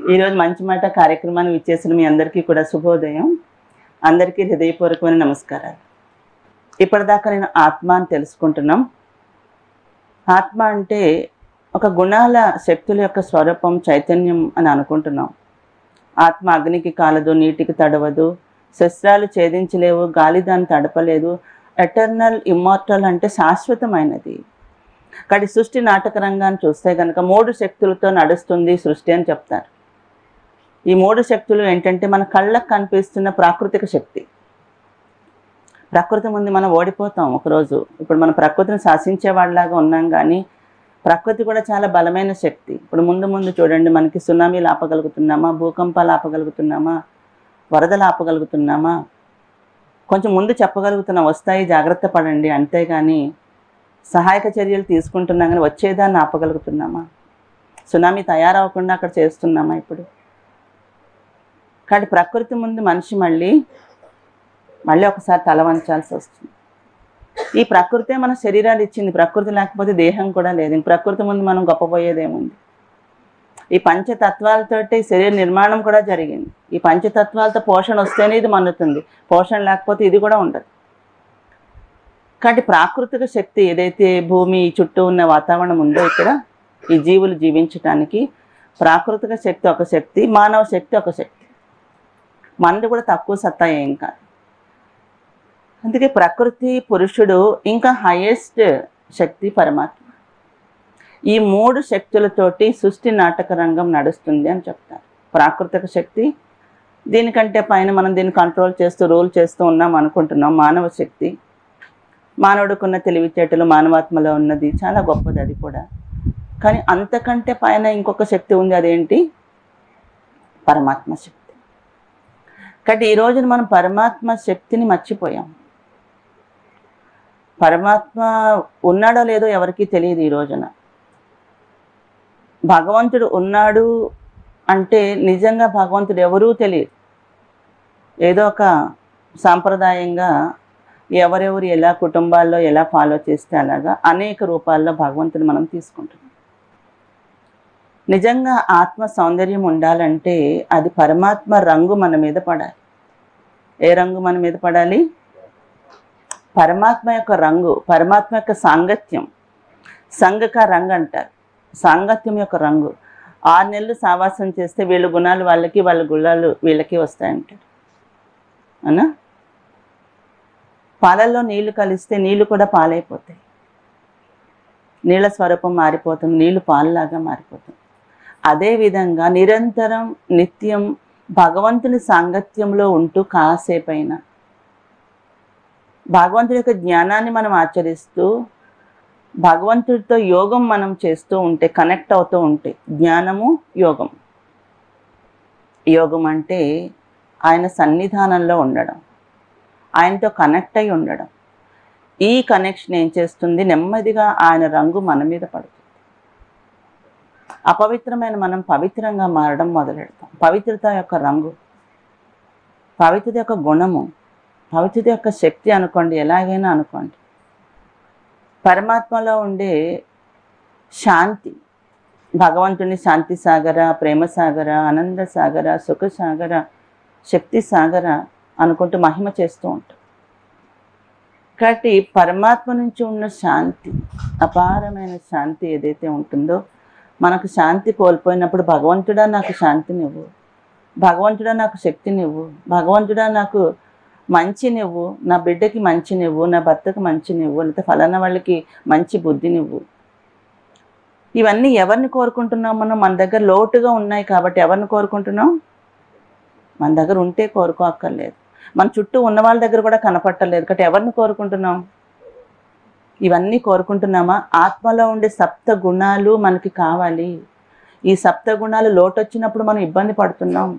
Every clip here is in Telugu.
ఈరోజు మంచి మాట కార్యక్రమాన్ని ఇచ్చేసిన మీ అందరికీ కూడా శుభోదయం అందరికీ హృదయపూర్వకమైన నమస్కారాలు ఇప్పటిదాకా నేను ఆత్మ అని తెలుసుకుంటున్నాం ఆత్మ అంటే ఒక గుణాల శక్తుల యొక్క స్వరూపం చైతన్యం అని అనుకుంటున్నాం ఆత్మ అగ్నికి కాలదు నీటికి తడవదు శస్త్రాలు ఛేదించలేవు గాలి దాన్ని తడపలేదు ఎటర్నల్ ఇమ్మార్టల్ అంటే శాశ్వతమైనది కానీ సృష్టి నాటక రంగాన్ని చూస్తే కనుక మూడు శక్తులతో నడుస్తుంది సృష్టి అని చెప్తారు ఈ మూడు శక్తులు ఏంటంటే మన కళ్ళకు కనిపిస్తున్న ప్రాకృతిక శక్తి ప్రకృతి ముందు మనం ఓడిపోతాం ఒకరోజు ఇప్పుడు మనం ప్రకృతిని శాసించే వాళ్ళలాగా ఉన్నాం కానీ ప్రకృతి కూడా చాలా బలమైన శక్తి ఇప్పుడు ముందు ముందు చూడండి మనకి సునామీలు ఆపగలుగుతున్నామా భూకంపాలు ఆపగలుగుతున్నామా వరదలు ఆపగలుగుతున్నామా కొంచెం ముందు చెప్పగలుగుతున్నాం వస్తాయి జాగ్రత్త పడండి అంతేగాని సహాయక చర్యలు తీసుకుంటున్నాం కానీ వచ్చేదాన్ని ఆపగలుగుతున్నామా సునామీ తయారవ్వకుండా అక్కడ చేస్తున్నామా ఇప్పుడు కానీ ప్రకృతి ముందు మనిషి మళ్ళీ మళ్ళీ ఒకసారి తల వంచాల్సి వస్తుంది ఈ ప్రకృతే మన శరీరాలు ఇచ్చింది ప్రకృతి లేకపోతే దేహం కూడా లేదు ఇంక ప్రకృతి ముందు మనం గొప్పపోయేదేముంది ఈ పంచతత్వాలతోటి శరీర నిర్మాణం కూడా జరిగింది ఈ పంచతత్వాలతో పోషణ వస్తేనే ఇది మన్నుతుంది పోషణ లేకపోతే ఇది కూడా ఉండదు కాబట్టి ప్రాకృతిక శక్తి ఏదైతే భూమి చుట్టూ ఉన్న వాతావరణం ఉందో ఇక్కడ ఈ జీవులు జీవించటానికి ప్రాకృతిక శక్తి ఒక శక్తి మానవ శక్తి ఒక శక్తి మనది కూడా తక్కువ సత్తా ఏం కాదు అందుకే ప్రకృతి పురుషుడు ఇంకా హైయెస్ట్ శక్తి పరమాత్మ ఈ మూడు శక్తులతోటి సృష్టి నాటక రంగం నడుస్తుంది అని చెప్తారు ప్రాకృతిక శక్తి దీనికంటే పైన మనం దీన్ని కంట్రోల్ చేస్తూ రూల్ చేస్తూ ఉన్నాం అనుకుంటున్నాం మానవ శక్తి మానవుడికున్న తెలివితేటలు మానవాత్మలో ఉన్నది చాలా గొప్పది అది కూడా కానీ అంతకంటే పైన ఇంకొక శక్తి ఉంది అదేంటి పరమాత్మ శక్తి కాబట్టి ఈ రోజున మనం పరమాత్మ శక్తిని మర్చిపోయాం పరమాత్మ ఉన్నాడో లేదో ఎవరికీ తెలియదు ఈ రోజున భగవంతుడు ఉన్నాడు అంటే నిజంగా భగవంతుడు ఎవరూ తెలియదు ఏదో ఒక సాంప్రదాయంగా ఎవరెవరు ఎలా కుటుంబాల్లో ఎలా ఫాలో చేస్తే అలాగా అనేక రూపాల్లో భగవంతుని మనం తీసుకుంటున్నాం నిజంగా ఆత్మ సౌందర్యం ఉండాలంటే అది పరమాత్మ రంగు మన మీద పడాలి ఏ రంగు మన మీద పడాలి పరమాత్మ యొక్క రంగు పరమాత్మ యొక్క సాంగత్యం సంగక రంగు అంటారు సాంగత్యం యొక్క రంగు ఆరు నెలలు సావాసం చేస్తే వీళ్ళ గుణాలు వాళ్ళకి వాళ్ళ గుణాలు వీళ్ళకి వస్తాయంటారు అనా పాలల్లో నీళ్లు కలిస్తే నీళ్లు కూడా పాలైపోతాయి నీళ్ళ స్వరూపం మారిపోతుంది నీళ్లు పాలలాగా మారిపోతుంది అదేవిధంగా నిరంతరం నిత్యం భగవంతుని సాంగత్యంలో ఉంటూ కాసేపైనా భగవంతుడి యొక్క జ్ఞానాన్ని మనం ఆచరిస్తూ భగవంతుడితో యోగం మనం చేస్తూ ఉంటే కనెక్ట్ అవుతూ ఉంటే జ్ఞానము యోగం యోగం అంటే ఆయన సన్నిధానంలో ఉండడం ఆయనతో కనెక్ట్ అయి ఉండడం ఈ కనెక్షన్ ఏం చేస్తుంది నెమ్మదిగా ఆయన రంగు మన మీద పడుతుంది అపవిత్రమైన మనం పవిత్రంగా మారడం మొదలెడతాం పవిత్రత యొక్క రంగు పవిత్రత యొక్క గుణము పవిత్రత యొక్క శక్తి అనుకోండి ఎలాగైనా అనుకోండి పరమాత్మలో ఉండే శాంతి భగవంతుని శాంతి సాగర ప్రేమ సాగర ఆనంద సాగర సుఖ సాగర శక్తి సాగర అనుకుంటూ మహిమ చేస్తూ ఉంటాం కాబట్టి పరమాత్మ నుంచి ఉన్న శాంతి అపారమైన శాంతి ఏదైతే ఉంటుందో మనకు శాంతి కోల్పోయినప్పుడు భగవంతుడా నాకు శాంతినివ్వు భగవంతుడా నాకు శక్తినివ్వు భగవంతుడా నాకు మంచినివ్వు నా బిడ్డకి మంచినివ్వు నా భర్తకు మంచినివ్వు లేకపోతే ఫలానా వాళ్ళకి మంచి బుద్ధినివ్వు ఇవన్నీ ఎవరిని కోరుకుంటున్నాం మనం మన దగ్గర లోటుగా ఉన్నాయి కాబట్టి ఎవరిని కోరుకుంటున్నాం మన దగ్గర ఉంటే కోరుకోక్కర్లేదు మన చుట్టూ ఉన్న వాళ్ళ దగ్గర కూడా కనపట్టలేదు కాబట్టి ఎవరిని కోరుకుంటున్నాం ఇవన్నీ కోరుకుంటున్నామా ఆత్మలో ఉండే సప్త గుణాలు మనకి కావాలి ఈ సప్త గుణాలు లోటు వచ్చినప్పుడు మనం ఇబ్బంది పడుతున్నాం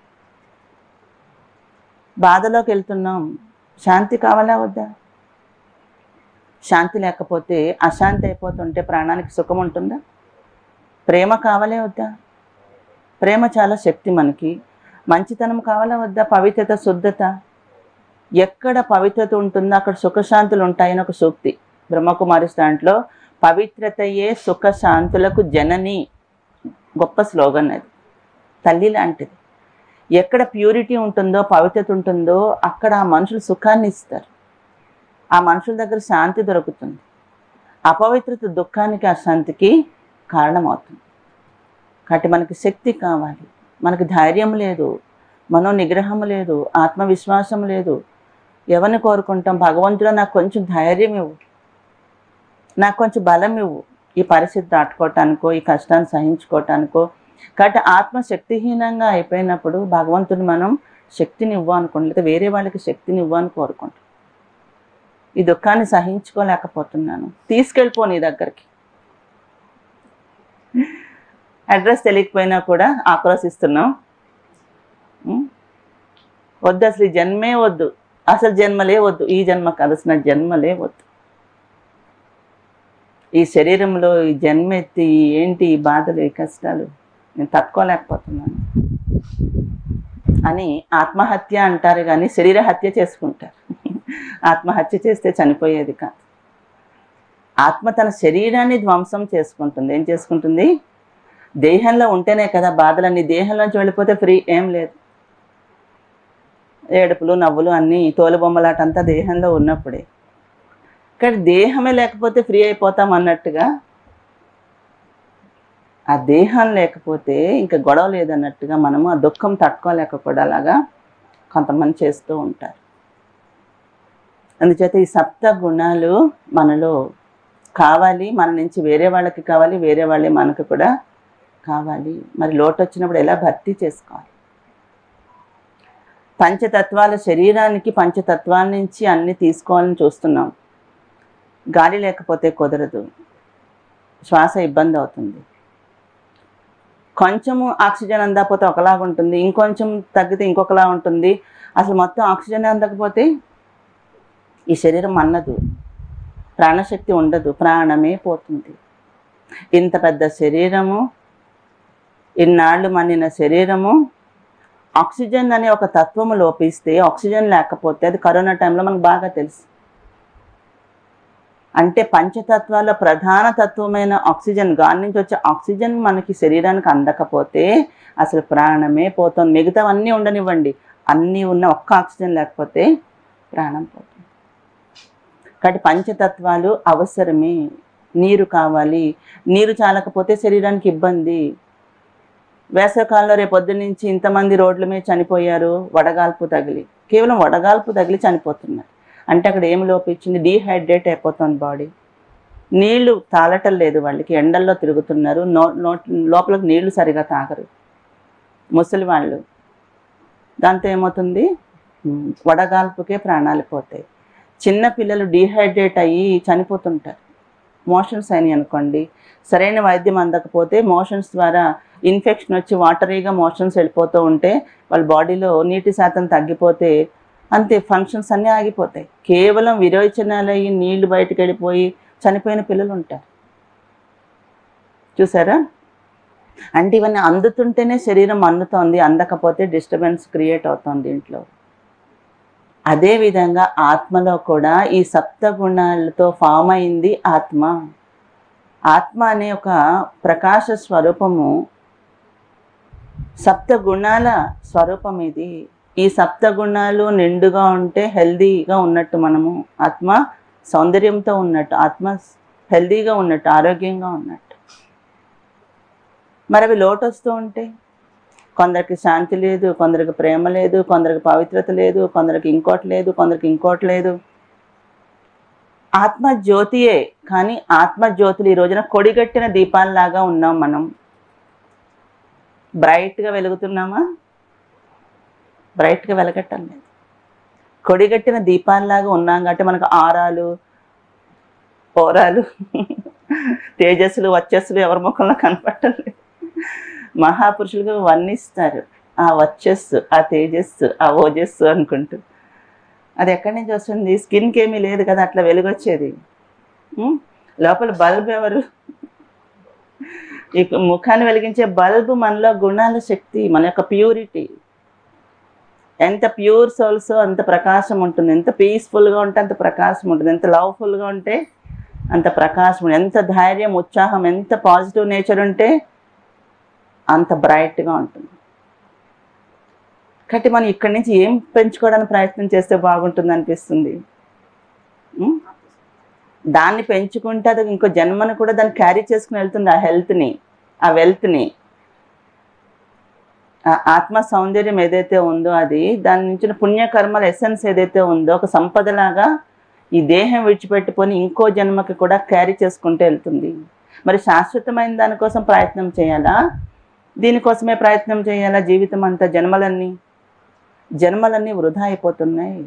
బాధలోకి వెళ్తున్నాం శాంతి కావాలా వద్దా శాంతి లేకపోతే అశాంతి అయిపోతుంటే ప్రాణానికి సుఖం ఉంటుందా ప్రేమ కావాలే వద్దా ప్రేమ చాలా శక్తి మనకి మంచితనం కావాలా వద్దా పవిత్రత శుద్ధత ఎక్కడ పవిత్రత ఉంటుందో అక్కడ సుఖశాంతులు ఉంటాయని ఒక సూక్తి బ్రహ్మకుమారి దాంట్లో పవిత్రతయే సుఖశాంతులకు జనని గొప్ప స్లోగన్ అది తల్లి లాంటిది ఎక్కడ ప్యూరిటీ ఉంటుందో పవిత్రత ఉంటుందో అక్కడ ఆ మనుషులు సుఖాన్ని ఇస్తారు ఆ మనుషుల దగ్గర శాంతి దొరుకుతుంది అపవిత్రత దుఃఖానికి అశాంతికి కారణమవుతుంది కాబట్టి మనకి శక్తి కావాలి మనకి ధైర్యం లేదు మనో నిగ్రహం లేదు ఆత్మవిశ్వాసం లేదు ఎవరిని కోరుకుంటాం భగవంతుడు నాకు కొంచెం ధైర్యం ఇవ్వు నాకు కొంచెం బలం ఇవ్వు ఈ పరిస్థితి దాటుకోవటానికో ఈ కష్టాన్ని సహించుకోవటానికో కాబట్టి ఆత్మ శక్తిహీనంగా అయిపోయినప్పుడు భగవంతుని మనం శక్తిని ఇవ్వు అనుకోండి లేదా వేరే వాళ్ళకి శక్తిని ఇవ్వు అని కోరుకుంటాం ఈ దుఃఖాన్ని సహించుకోలేకపోతున్నాను తీసుకెళ్ళిపో నీ దగ్గరికి అడ్రస్ తెలియకపోయినా కూడా ఆక్రోశిస్తున్నాం ఉం? వద్దు అసలు ఈ జన్మే వద్దు అసలు జన్మలే వద్దు ఈ జన్మ కలిసిన జన్మలే వద్దు ఈ శరీరంలో ఈ జన్మ ఎత్తి ఈ ఏంటి ఈ బాధలు ఈ కష్టాలు నేను తట్టుకోలేకపోతున్నాను అని ఆత్మహత్య అంటారు కానీ శరీర హత్య చేసుకుంటారు ఆత్మహత్య చేస్తే చనిపోయేది కాదు ఆత్మ తన శరీరాన్ని ధ్వంసం చేసుకుంటుంది ఏం చేసుకుంటుంది దేహంలో ఉంటేనే కదా బాధలన్నీ దేహంలోంచి వెళ్ళిపోతే ఫ్రీ ఏం లేదు ఏడుపులు నవ్వులు అన్నీ తోలుబొమ్మలాట అంతా దేహంలో ఉన్నప్పుడే కానీ దేహమే లేకపోతే ఫ్రీ అయిపోతాం అన్నట్టుగా ఆ దేహం లేకపోతే ఇంకా గొడవ లేదన్నట్టుగా మనము ఆ దుఃఖం తట్టుకోలేక కూడా అలాగా కొంతమంది చేస్తూ ఉంటారు అందుచేత ఈ సప్త గుణాలు మనలో కావాలి మన నుంచి వేరే వాళ్ళకి కావాలి వేరే వాళ్ళే మనకు కూడా కావాలి మరి లోటు వచ్చినప్పుడు ఎలా భర్తీ చేసుకోవాలి పంచతత్వాల శరీరానికి పంచతత్వాల నుంచి అన్ని తీసుకోవాలని చూస్తున్నాం గాలి లేకపోతే కుదరదు శ్వాస ఇబ్బంది అవుతుంది కొంచెము ఆక్సిజన్ అందకపోతే ఒకలాగా ఉంటుంది ఇంకొంచెం తగ్గితే ఇంకొకలా ఉంటుంది అసలు మొత్తం ఆక్సిజన్ అందకపోతే ఈ శరీరం అన్నదు ప్రాణశక్తి ఉండదు ప్రాణమే పోతుంది ఇంత పెద్ద శరీరము ఇన్నాళ్ళు మన్నిన శరీరము ఆక్సిజన్ అనే ఒక తత్వము లోపిస్తే ఆక్సిజన్ లేకపోతే అది కరోనా టైంలో మనకు బాగా తెలుసు అంటే పంచతత్వాల ప్రధాన తత్వమైన ఆక్సిజన్ గాలి నుంచి వచ్చే ఆక్సిజన్ మనకి శరీరానికి అందకపోతే అసలు ప్రాణమే పోతుంది మిగతావన్నీ ఉండనివ్వండి అన్నీ ఉన్న ఒక్క ఆక్సిజన్ లేకపోతే ప్రాణం పోతుంది కాబట్టి పంచతత్వాలు అవసరమే నీరు కావాలి నీరు చాలకపోతే శరీరానికి ఇబ్బంది వేసవికాలంలో రేపు పొద్దున్న నుంచి ఇంతమంది రోడ్ల మీద చనిపోయారు వడగాల్పు తగిలి కేవలం వడగాల్పు తగిలి చనిపోతున్నారు అంటే అక్కడ ఏం లోపించింది డీహైడ్రేట్ అయిపోతుంది బాడీ నీళ్లు తాళటం లేదు వాళ్ళకి ఎండల్లో తిరుగుతున్నారు నో నోట్ లోపలికి నీళ్లు సరిగా తాగరు ముసలి వాళ్ళు దాంతో ఏమవుతుంది ఉమ్, వడగాల్పుకే ప్రాణాలు పోతాయి చిన్న పిల్లలు డీహైడ్రేట్ అయ్యి చనిపోతుంటారు మోషన్స్ అయినాయి అనుకోండి సరైన వైద్యం అందకపోతే మోషన్స్ ద్వారా ఇన్ఫెక్షన్ వచ్చి వాటరీగా మోషన్స్ వెళ్ళిపోతూ ఉంటే వాళ్ళ బాడీలో నీటి శాతం తగ్గిపోతే అంతే ఫంక్షన్స్ అన్నీ ఆగిపోతాయి కేవలం విరోచనాలు అయ్యి నీళ్లు బయటకు వెళ్ళిపోయి చనిపోయిన పిల్లలు ఉంటారు చూసారా అంటే ఇవన్నీ అందుతుంటేనే శరీరం అందుతోంది అందకపోతే డిస్టర్బెన్స్ క్రియేట్ అవుతుంది ఇంట్లో అదే విధంగా ఆత్మలో కూడా ఈ సప్త గుణాలతో ఫామ్ అయింది ఆత్మ ఆత్మ అనే ఒక ప్రకాశ స్వరూపము సప్త గుణాల స్వరూపం ఇది ఈ సప్త గుణాలు నిండుగా ఉంటే హెల్దీగా ఉన్నట్టు మనము ఆత్మ సౌందర్యంతో ఉన్నట్టు ఆత్మ హెల్దీగా ఉన్నట్టు ఆరోగ్యంగా ఉన్నట్టు మరి అవి లోటు వస్తూ ఉంటే కొందరికి శాంతి లేదు కొందరికి ప్రేమ లేదు కొందరికి పవిత్రత లేదు కొందరికి ఇంకోటి లేదు కొందరికి ఇంకోటి లేదు ఆత్మ జ్యోతియే కానీ ఆత్మ జ్యోతులు ఈ రోజున కొడిగట్టిన దీపాలలాగా ఉన్నాం మనం బ్రైట్గా వెలుగుతున్నామా బ్రైట్గా వెలగట్టం లేదు కొడిగట్టిన దీపాలలాగా ఉన్నాం కాబట్టి మనకు ఆరాలు ఓరాలు తేజస్సులు వచ్చస్సులు ఎవరి ముఖంలో కనపట్టలేదు మహాపురుషులుగా వర్ణిస్తారు ఆ వచ్చస్సు ఆ తేజస్సు ఆ ఓజస్సు అనుకుంటూ అది ఎక్కడి నుంచి వస్తుంది స్కిన్కి ఏమీ లేదు కదా అట్లా వెలుగొచ్చేది ఉం? లోపల బల్బ్ ఎవరు ఈ ముఖాన్ని వెలిగించే బల్బ్ మనలో గుణాల శక్తి మన యొక్క ప్యూరిటీ ఎంత ప్యూర్ సోల్స్ అంత ప్రకాశం ఉంటుంది ఎంత పీస్ఫుల్గా ఉంటే అంత ప్రకాశం ఉంటుంది ఎంత లవ్ఫుల్గా ఉంటే అంత ప్రకాశం ఉంటుంది. ఎంత ధైర్యం ఉత్సాహం ఎంత పాజిటివ్ నేచర్ ఉంటే అంత బ్రైట్గా ఉంటుంది కాబట్టి మనం ఇక్కడి నుంచి ఏం పెంచుకోవడానికి ప్రయత్నం చేస్తే బాగుంటుంది అనిపిస్తుంది ఉం? దాన్ని పెంచుకుంటే అది ఇంకో జన్మను కూడా దాన్ని క్యారీ చేసుకుని వెళ్తుంది ఆ హెల్త్ని ఆ వెల్త్ని ఆ ఆత్మ సౌందర్యం ఏదైతే ఉందో అది దాని నుంచి పుణ్యకర్మల ఎసెన్స్ ఏదైతే ఉందో ఒక సంపదలాగా ఈ దేహం విడిచిపెట్టుకొని ఇంకో జన్మకి కూడా క్యారీ చేసుకుంటూ వెళ్తుంది మరి శాశ్వతమైన దానికోసం ప్రయత్నం చేయాలా దీనికోసమే ప్రయత్నం చేయాలా జీవితం అంతా జన్మలన్నీ జన్మలన్నీ వృధా అయిపోతున్నాయి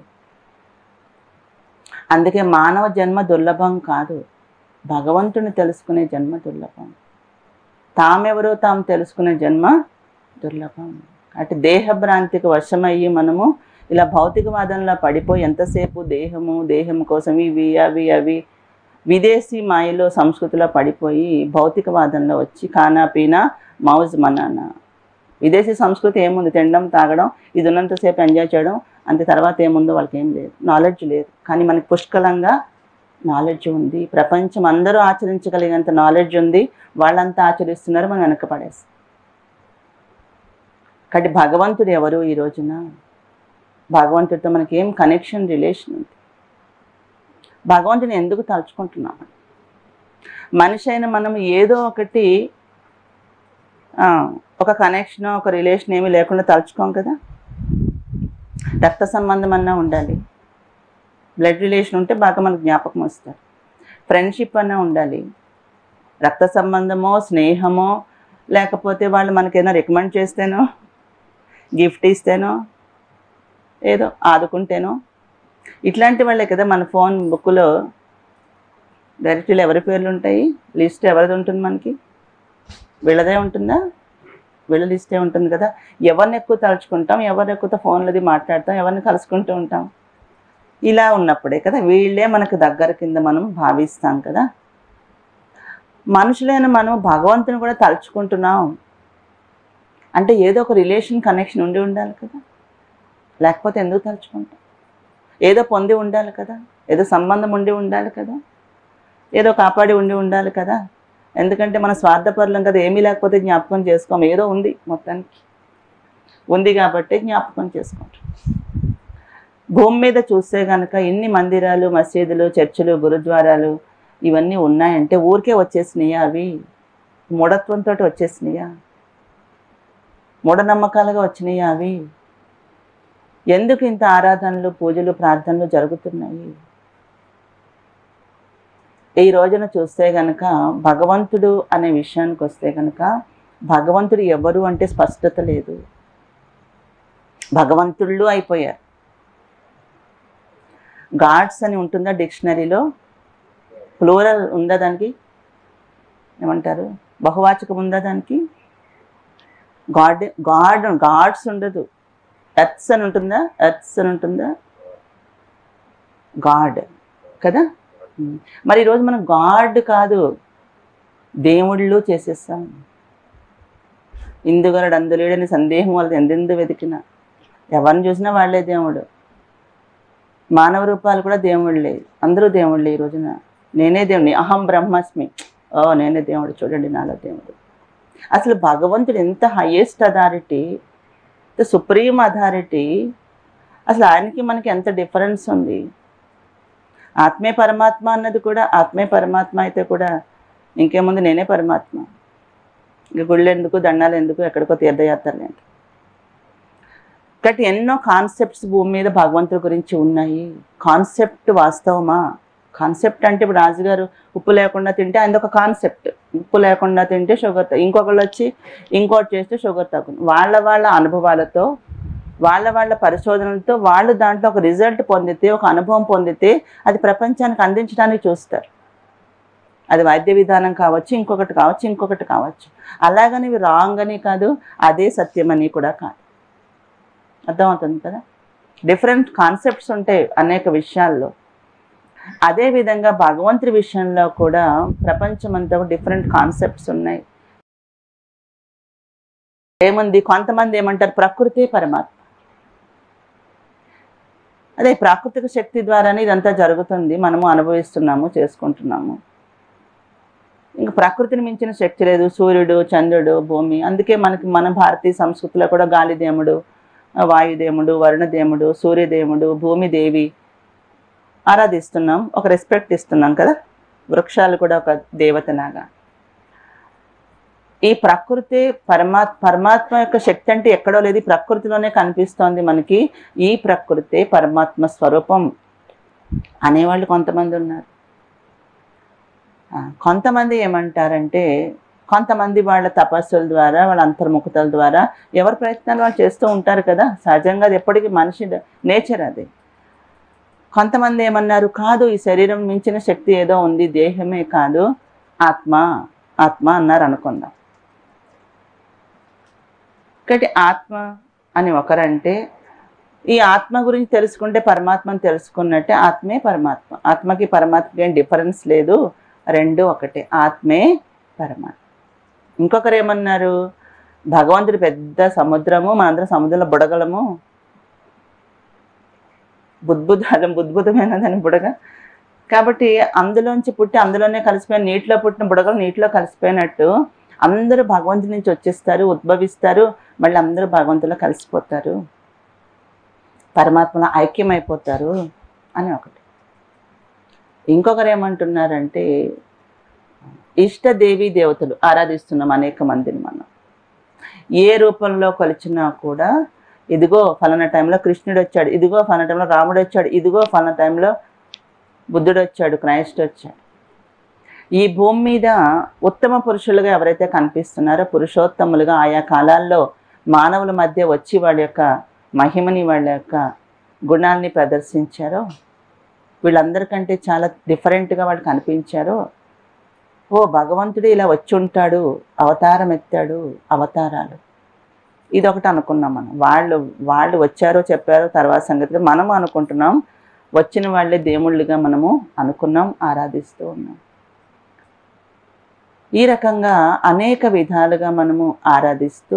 అందుకే మానవ జన్మ దుర్లభం కాదు భగవంతుని తెలుసుకునే జన్మ దుర్లభం తామెవరో తాము తెలుసుకునే జన్మ దుర్లభం అటు దేహభ్రాంతికి వశమయ్యి మనము ఇలా భౌతికవాదంలో పడిపోయి ఎంతసేపు దేహము దేహం కోసం ఇవి అవి అవి విదేశీ మాయలో సంస్కృతిలో పడిపోయి భౌతికవాదంలో వచ్చి ఖానా పీనా మౌజ్ మనానా విదేశీ సంస్కృతి ఏముంది తినడం తాగడం ఇది ఉన్నంతసేపు ఎంజాయ్ చేయడం అంతే తర్వాత ఏముందో వాళ్ళకి ఏం లేదు నాలెడ్జ్ లేదు కానీ మనకి పుష్కలంగా నాలెడ్జ్ ఉంది ప్రపంచం అందరూ ఆచరించగలిగేంత నాలెడ్జ్ ఉంది వాళ్ళంతా ఆచరిస్తున్నారు మనం వెనక పడేస్తాం కాబట్టి భగవంతుడు ఎవరు ఈ రోజున భగవంతుడితో మనకి ఏం కనెక్షన్ రిలేషన్ ఉంది భగవంతుని ఎందుకు తలుచుకుంటున్నాం మనిషి అయిన మనం ఏదో ఒకటి ఆ, ఒక కనెక్షన్ ఒక రిలేషన్ ఏమీ లేకుండా తలుచుకోం కదా రక్త సంబంధం అన్నా ఉండాలి బ్లడ్ రిలేషన్ ఉంటే బాగా మనకు జ్ఞాపకం వస్తారు ఫ్రెండ్షిప్ అన్నా ఉండాలి రక్త సంబంధమో స్నేహమో లేకపోతే వాళ్ళు మనకేదో రికమెండ్ చేస్తేనో గిఫ్ట్ ఇస్తేనో ఏదో ఆదుకుంటేనో ఇట్లాంటి వాళ్ళే కదా మన ఫోన్ బుక్లో డైరెక్ట్లీ ఎవరి పేర్లు ఉంటాయి లిస్ట్ ఎవరిది ఉంటుంది మనకి వీళ్ళదే ఉంటుందా వీళ్ళ లిస్టే ఉంటుంది కదా ఎవరిని ఎక్కువ తలుచుకుంటాం ఎవరిని ఎక్కువ ఫోన్లది మాట్లాడతాం ఎవరిని కలుసుకుంటూ ఉంటాం ఇలా ఉన్నప్పుడే కదా వీళ్ళే మనకు దగ్గర కింద మనం భావిస్తాం కదా మనుషులైన మనం భగవంతుని కూడా తలుచుకుంటున్నాం అంటే ఏదో ఒక రిలేషన్ కనెక్షన్ ఉండి ఉండాలి కదా లేకపోతే ఎందుకు తలుచుకుంటాం ఏదో పొంది ఉండాలి కదా ఏదో సంబంధం ఉండి ఉండాలి కదా ఏదో కాపాడి ఉండి ఉండాలి కదా ఎందుకంటే మన స్వార్థపరులం కదా ఏమీ లేకపోతే జ్ఞాపకం చేసుకోం ఏదో ఉంది మొత్తానికి ఉంది కాబట్టి జ్ఞాపకం చేసుకుంటాం భూమి మీద చూస్తే కనుక ఇన్ని మందిరాలు మసీదులు చర్చిలు గురుద్వారాలు ఇవన్నీ ఉన్నాయంటే ఊరికే వచ్చేసినాయా అవి మూఢత్వంతో వచ్చేసినాయా మూఢనమ్మకాలుగా వచ్చినాయా అవి ఎందుకు ఇంత ఆరాధనలు పూజలు ప్రార్థనలు జరుగుతున్నాయి ఈ రోజున చూస్తే గనక భగవంతుడు అనే విషయానికి వస్తే గనక భగవంతుడు ఎవరు అంటే స్పష్టత లేదు భగవంతుళ్ళు అయిపోయారు గాడ్స్ అని ఉంటుందా డిక్షనరీలో ప్లూరల్ ఉందా దానికి ఏమంటారు బహువాచకం ఉందా దానికి గాడ్ గాడ్ గాడ్స్ ఉండదు ఎర్త్స్ అని ఉంటుందా ఎర్త్స్ అని ఉంటుందా గాడ్ కదా ఉమ్. మరి ఈరోజు మనం గాడ్ కాదు దేవుళ్ళు చేసేస్తాం ఇందుగలడు అందులేడని సందేహం వాళ్ళది ఎందెందు వెతికినా ఎవరిని చూసినా వాళ్ళే దేవుడు మానవ రూపాలు కూడా దేవుళ్ళే అందరూ దేవుళ్ళే ఈ రోజున నేనే దేవుడిని అహం బ్రహ్మాస్మి ఓ నేనే దేవుడు చూడండి నాలో దేవుడు అసలు భగవంతుడు ఎంత highest authority the supreme authority అసలు ఆయనకి మనకి ఎంత డిఫరెన్స్ ఉంది ఆత్మే పరమాత్మ అన్నది కూడా ఆత్మే పరమాత్మ అయితే కూడా ఇంకేముంది నేనే పరమాత్మ ఇంక గుళ్ళు ఎందుకు దండాలు ఎందుకు ఎక్కడికో తీర్థయాత్రలు ఎందుకు కాబట్టి ఎన్నో కాన్సెప్ట్స్ భూమి మీద భగవంతుడి గురించి ఉన్నాయి కాన్సెప్ట్ వాస్తవమా కాన్సెప్ట్ అంటే ఇప్పుడు రాజుగారు ఉప్పు లేకుండా తింటే ఆయన ఒక కాన్సెప్ట్ ఉప్పు లేకుండా తింటే షుగర్ తగ్గు ఇంకొకళ్ళు వచ్చి ఇంకోటి చేస్తే షుగర్ తగ్గుతుంది వాళ్ళ వాళ్ళ అనుభవాలతో వాళ్ళ వాళ్ళ పరిశోధనలతో వాళ్ళు దాంట్లో ఒక రిజల్ట్ పొందితే ఒక అనుభవం పొందితే అది ప్రపంచానికి అందించడానికి చూస్తారు అది వైద్య విధానం కావచ్చు ఇంకొకటి కావచ్చు ఇంకొకటి కావచ్చు అలాగని ఇవి రాంగ్ అని కాదు అదే సత్యం అని కూడా కాదు అర్థమవుతుంది కదా డిఫరెంట్ కాన్సెప్ట్స్ ఉంటాయి అనేక విషయాల్లో అదే విధంగా భగవంతుడి విషయంలో కూడా ప్రపంచమంతా డిఫరెంట్ కాన్సెప్ట్స్ ఉన్నాయి ఏముంది కొంతమంది ఏమంటారు ప్రకృతి పరమాత్మ అదే ప్రాకృతిక శక్తి ద్వారానే ఇదంతా జరుగుతుంది మనము అనుభవిస్తున్నాము చేసుకుంటున్నాము ఇంకా ప్రకృతిని మించిన శక్తి లేదు సూర్యుడు చంద్రుడు భూమి అందుకే మనకి మన భారతీయ సంస్కృతిలో కూడా గాలి దేవుడు ఆ వాయుదేవుడు వరుణదేవుడు సూర్యదేవుడు భూమిదేవి ఆరాధిస్తున్నాం ఒక రెస్పెక్ట్ ఇస్తున్నాం కదా వృక్షాలు కూడా ఒక దేవతలాగా ఈ ప్రకృతి పరమాత్ పరమాత్మ యొక్క శక్తి అంటే ఎక్కడో లేదు ఈ ప్రకృతిలోనే కనిపిస్తోంది మనకి ఈ ప్రకృతే పరమాత్మ స్వరూపం అనేవాళ్ళు కొంతమంది ఉన్నారు ఆ, కొంతమంది ఏమంటారంటే కొంతమంది వాళ్ళ తపస్సుల ద్వారా వాళ్ళ అంతర్ముఖతల ద్వారా ఎవరి ప్రయత్నాలు వాళ్ళు చేస్తూ ఉంటారు కదా సహజంగా అది ఎప్పటికీ మనిషి నేచర్ అది కొంతమంది ఏమన్నారు కాదు ఈ శరీరం మించిన శక్తి ఏదో ఉంది దేహమే కాదు ఆత్మ ఆత్మ అన్నారు అనుకుందాం కాబట్టి ఆత్మ అని ఒకరంటే ఈ ఆత్మ గురించి తెలుసుకుంటే పరమాత్మని తెలుసుకున్నట్టే ఆత్మే పరమాత్మ ఆత్మకి పరమాత్మకి ఏం డిఫరెన్స్ లేదు రెండు ఒకటే ఆత్మే పరమాత్మ ఇంకొకరు ఏమన్నారు భగవంతుడి పెద్ద సముద్రము మనందరం సముద్రంలో బుడగలము బుద్భుతాలం బుద్భుతమైన దాని బుడగ కాబట్టి అందులోంచి పుట్టి అందులోనే కలిసిపోయిన నీటిలో పుట్టిన బుడగలు నీటిలో కలిసిపోయినట్టు అందరూ భగవంతుడి నుంచి వచ్చేస్తారు ఉద్భవిస్తారు మళ్ళీ అందరూ భగవంతులో కలిసిపోతారు పరమాత్మలో ఐక్యమైపోతారు అని ఒకటి ఇంకొకరు ఏమంటున్నారంటే ఇష్టదేవి దేవతలు ఆరాధిస్తున్నాం అనేక మందిని మనం ఏ రూపంలో కొలిచినా కూడా ఇదిగో ఫలానా టైంలో కృష్ణుడు వచ్చాడు ఇదిగో ఫలానా టైంలో రాముడు వచ్చాడు ఇదిగో ఫలానా టైంలో బుద్ధుడు వచ్చాడు క్రైస్ట్ వచ్చాడు ఈ భూమి మీద ఉత్తమ పురుషులుగా ఎవరైతే కనిపిస్తున్నారో పురుషోత్తములుగా ఆయా కాలాల్లో మానవుల మధ్య వచ్చి వాళ్ళ యొక్క మహిమని వాళ్ళ యొక్క గుణాల్ని ప్రదర్శించారో వీళ్ళందరికంటే చాలా డిఫరెంట్గా వాళ్ళు కనిపించారో ఓ భగవంతుడు ఇలా వచ్చి ఉంటాడు అవతారం ఎత్తాడు అవతారాలు ఇది ఒకటి అనుకున్నాం మనం వాళ్ళు వాళ్ళు వచ్చారో చెప్పారో తర్వాత సంగతిగా మనము అనుకుంటున్నాం వచ్చిన వాళ్ళే దేవుళ్ళుగా మనము అనుకున్నాం ఆరాధిస్తూ ఉన్నాం ఈ రకంగా అనేక విధాలుగా మనము ఆరాధిస్తూ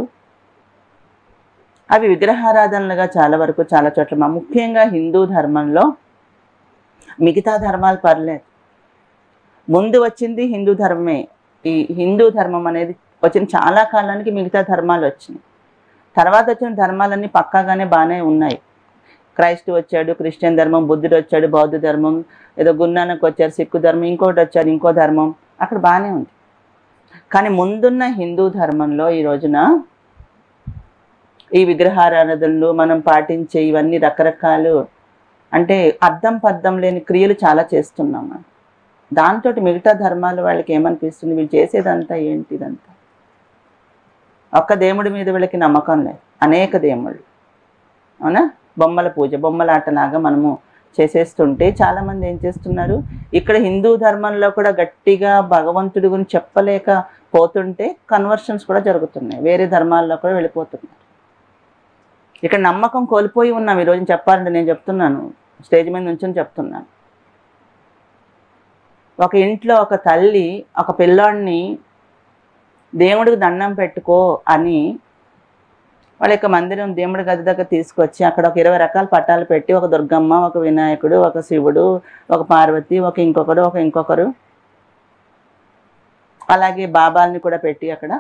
అవి విగ్రహారాధనలుగా చాలా వరకు చాలా చోట్ల మా ముఖ్యంగా హిందూ ధర్మంలో మిగతా ధర్మాలు పర్లేదు ముందు వచ్చింది హిందూ ధర్మమే ఈ హిందూ ధర్మం అనేది వచ్చిన చాలా కాలానికి మిగతా ధర్మాలు వచ్చినాయి తర్వాత వచ్చిన ధర్మాలన్నీ పక్కాగానే బాగానే ఉన్నాయి క్రైస్ట్ వచ్చాడు క్రిస్టియన్ ధర్మం బుద్ధుడు వచ్చాడు బౌద్ధ ధర్మం ఏదో గురునానక్ వచ్చారు సిక్కు ధర్మం ఇంకోటి వచ్చారు ఇంకో ధర్మం అక్కడ బాగానే ఉంది కానీ ముందున్న హిందూ ధర్మంలో ఈ రోజున ఈ విగ్రహారాధనలు మనం పాటించే ఇవన్నీ రకరకాలు అంటే అర్థం పర్థం లేని క్రియలు చాలా చేస్తున్నాం మనం దాంతో మిగతా ధర్మాలు వాళ్ళకి ఏమనిపిస్తుంది వీళ్ళు చేసేదంతా ఏంటి ఇదంతా ఒక్క దేవుడి మీద వీళ్ళకి నమ్మకం లేదు అనేక దేవుళ్ళు అవునా బొమ్మల పూజ బొమ్మల ఆటలాగా మనము చేసేస్తుంటే చాలామంది ఏం చేస్తున్నారు ఇక్కడ హిందూ ధర్మంలో కూడా గట్టిగా భగవంతుడి గురించి చెప్పలేక పోతుంటే కన్వర్షన్స్ కూడా జరుగుతున్నాయి వేరే ధర్మాల్లో కూడా వెళ్ళిపోతున్నారు ఇక్కడ నమ్మకం కోల్పోయి ఉన్నాం ఈరోజు చెప్పాలంటే నేను చెప్తున్నాను స్టేజ్ మీద నుంచి చెప్తున్నాను ఒక ఇంట్లో ఒక తల్లి ఒక పిల్లాడిని దేవుడికి దండం పెట్టుకో అని వాళ్ళ యొక్క మందిరం దేవుడి గది దగ్గర తీసుకొచ్చి అక్కడ ఒక ఇరవై రకాల పట్టాలు పెట్టి ఒక దుర్గమ్మ ఒక వినాయకుడు ఒక శివుడు ఒక పార్వతి ఒక ఇంకొకడు ఒక ఇంకొకరు అలాగే బాబాల్ని కూడా పెట్టి అక్కడ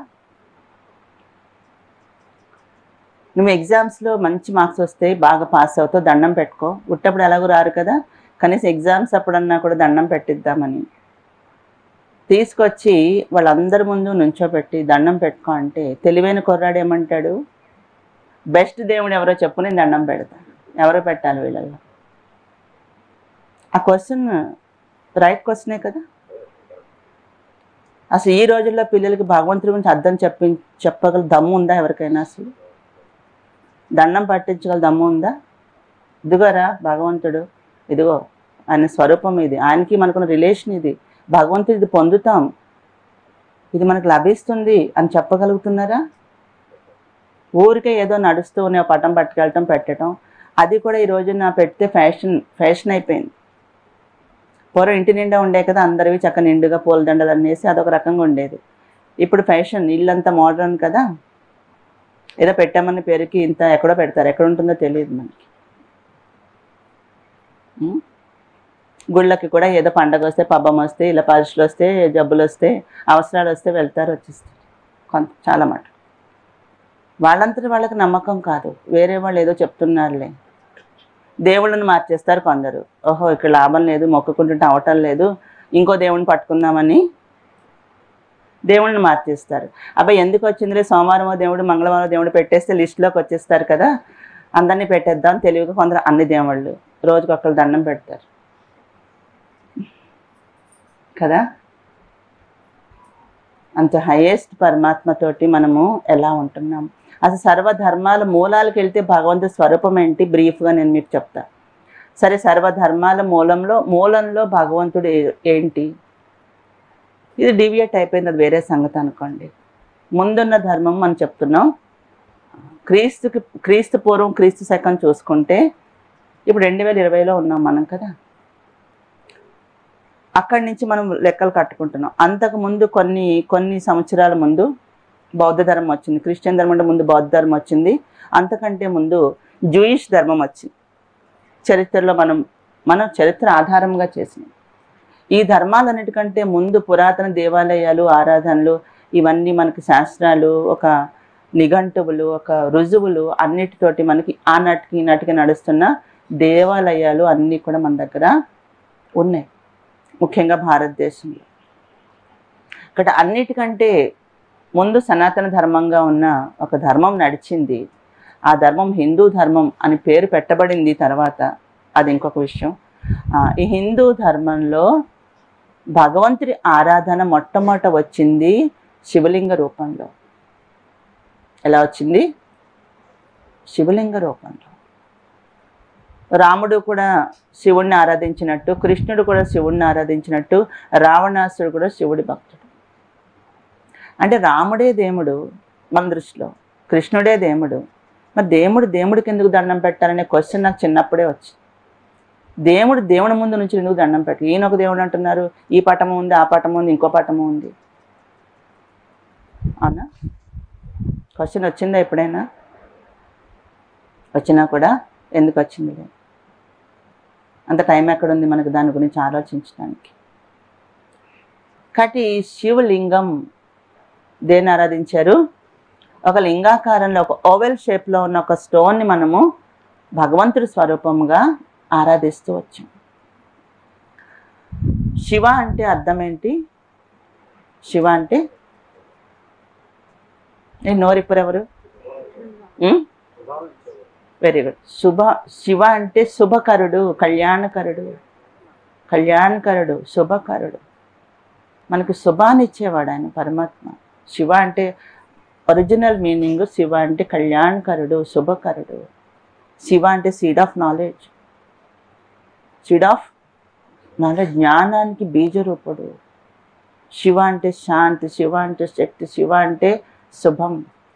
నువ్వు ఎగ్జామ్స్లో మంచి మార్క్స్ వస్తే బాగా పాస్ అవుతావు దండం పెట్టుకో ఉట్టప్పుడు ఎలాగో రారు కదా కనీసం ఎగ్జామ్స్ అప్పుడన్నా కూడా దండం పెట్టిద్దామని తీసుకొచ్చి వాళ్ళందరి ముందు నుంచోబెట్టి దండం పెట్టుకో అంటే తెలివైన కుర్రాడు ఏమంటాడు బెస్ట్ దేవుడు ఎవరో చెప్పు నేను దండం పెడతాను ఎవరో పెట్టాలి వీళ్ళల్లో ఆ క్వశ్చన్ రైట్ క్వశ్చనే కదా అసలు ఈ రోజుల్లో పిల్లలకి భగవంతుడి గురించి అర్థం చెప్పి చెప్పగల దమ్ము ఉందా ఎవరికైనా అసలు దండం పట్టించగల దమ్ము ఉందా ఇదిగోరా భగవంతుడు ఇదిగో ఆయన స్వరూపం ఇది ఆయనకి మనకున్న రిలేషన్ ఇది భగవంతుడు ఇది పొందుతాం ఇది మనకు లభిస్తుంది అని చెప్పగలుగుతున్నారా ఊరికే ఏదో నడుస్తూ ఉన్న పటం పట్టుకెళ్ళటం పెట్టడం అది కూడా ఈ రోజున పెడితే ఫ్యాషన్ ఫ్యాషన్ అయిపోయింది పూర్వం ఇంటి నిండా ఉండే కదా అందరివి చక్క నిండుగా పూలదండలు అనేసి అదొక రకంగా ఉండేది ఇప్పుడు ఫ్యాషన్ ఇల్లంతా మోడర్న్ కదా ఏదో పెట్టామన్న పేరుకి ఇంత ఎక్కడో పెడతారు ఎక్కడ ఉంటుందో తెలియదు మనకి ఉం? గుళ్ళకి కూడా ఏదో పండగ వస్తే పబ్బం వస్తే ఇలా పరీక్షలు వస్తే జబ్బులు వస్తే అవసరాలు వస్తే వెళ్తారు వచ్చేస్తారు కొంత చాలా మాట వాళ్ళంతటి వాళ్ళకి నమ్మకం కాదు వేరే వాళ్ళు ఏదో చెప్తున్నారులే దేవుళ్ళని మార్చేస్తారు కొందరు ఓహో ఇక్కడ లాభం లేదు మొక్కుకుంటుంటే అవటం లేదు ఇంకో దేవుడిని పట్టుకుందామని దేవుళ్ళని మార్చేస్తారు అబ్బాయి ఎందుకు వచ్చిందిలే సోమవారం దేవుడు మంగళవారం దేవుడు పెట్టేస్తే లిస్టులోకి వచ్చేస్తారు కదా అందరినీ పెట్టేద్దాం తెలివిగా కొందరు అన్ని దేవుళ్ళు రోజుకి ఒక్కరు దండం పెడతారు కదా అంత హైయెస్ట్ పరమాత్మతోటి మనము ఎలా ఉంటున్నాం అసలు సర్వధర్మాల మూలాలకు వెళ్తే భగవంతుడి స్వరూపం ఏంటి బ్రీఫ్గా నేను మీకు చెప్తా సరే సర్వధర్మాల మూలంలో మూలంలో భగవంతుడు ఏ- ఏంటి ఇది డివియేట్ అయిపోయింది అది వేరే సంగతి అనుకోండి ముందున్న ధర్మం మనం చెప్తున్నాం క్రీస్తుకి క్రీస్తు పూర్వం క్రీస్తు శకం చూసుకుంటే ఇప్పుడు రెండు వేల ఇరవైలో ఉన్నాం మనం కదా అక్కడి నుంచి మనం లెక్కలు కట్టుకుంటున్నాం అంతకు ముందు కొన్ని కొన్ని సంవత్సరాల ముందు బౌద్ధ ధర్మం వచ్చింది క్రిస్టియన్ ధర్మం అంటే ముందు బౌద్ధ ధర్మం వచ్చింది అంతకంటే ముందు జూయిష్ ధర్మం వచ్చింది చరిత్రలో మనం మనం చరిత్ర ఆధారంగా చేసినాం ఈ ధర్మాలన్నిటికంటే ముందు పురాతన దేవాలయాలు ఆరాధనలు ఇవన్నీ మనకి శాస్త్రాలు ఒక నిఘంటువులు ఒక రుజువులు అన్నిటితోటి మనకి ఆనాటికి ఈనాటికి నడుస్తున్న దేవాలయాలు అన్నీ కూడా మన దగ్గర ఉన్నాయి ముఖ్యంగా భారతదేశంలో ఇక్కడ అన్నిటికంటే ముందు సనాతన ధర్మంగా ఉన్న ఒక ధర్మం నడిచింది ఆ ధర్మం హిందూ ధర్మం అని పేరు పెట్టబడింది తర్వాత అది ఇంకొక విషయం ఆ, ఈ హిందూ ధర్మంలో భగవంతుడి ఆరాధన మొట్టమొదట వచ్చింది శివలింగ రూపంలో ఎలా వచ్చింది శివలింగ రూపంలో రాముడు కూడా శివుణ్ణి ఆరాధించినట్టు కృష్ణుడు కూడా శివుణ్ణి ఆరాధించినట్టు రావణాసుడు కూడా శివుడి భక్తుడు అంటే రాముడే దేవుడు మన దృష్టిలో కృష్ణుడే దేవుడు మరి దేవుడు దేవుడికి ఎందుకు దండం పెట్టాలనే క్వశ్చన్ నాకు చిన్నప్పుడే వచ్చింది దేవుడు దేవుడి ముందు నుంచి ఎందుకు దండం పెట్టాలి ఈయన ఒక దేవుడు అంటున్నారు ఈ పటము ఉంది ఆ పటము ఉంది ఇంకో పటము ఉంది అవునా క్వశ్చన్ వచ్చిందా ఎప్పుడైనా వచ్చినా కూడా ఎందుకు వచ్చింది అంత టైం ఎక్కడుంది మనకు దాని గురించి ఆలోచించడానికి కాబట్టి ఈ శివలింగం దేన్ని ఆరాధించారు ఒక లింగాకారంలో ఒక ఓవెల్ షేప్లో ఉన్న ఒక స్టోన్ని మనము భగవంతుడి స్వరూపంగా ఆరాధిస్తూ వచ్చాం శివ అంటే అర్థం ఏంటి శివ అంటే నేను నోరిప్పుడు ఎవరు వెరీ గుడ్ శుభ శివ అంటే శుభకరుడు కళ్యాణకరుడు కళ్యాణకరుడు శుభకరుడు మనకు శుభాన్ని ఇచ్చేవాడు ఆయన పరమాత్మ శివ అంటే ఒరిజినల్ మీనింగ్ శివ అంటే కళ్యాణకరుడు శుభకరుడు శివ అంటే seed of knowledge seed of knowledge జ్ఞానానికి బీజరూపుడు శివ అంటే శాంతి శివ అంటే శక్తి శివ అంటే శుభం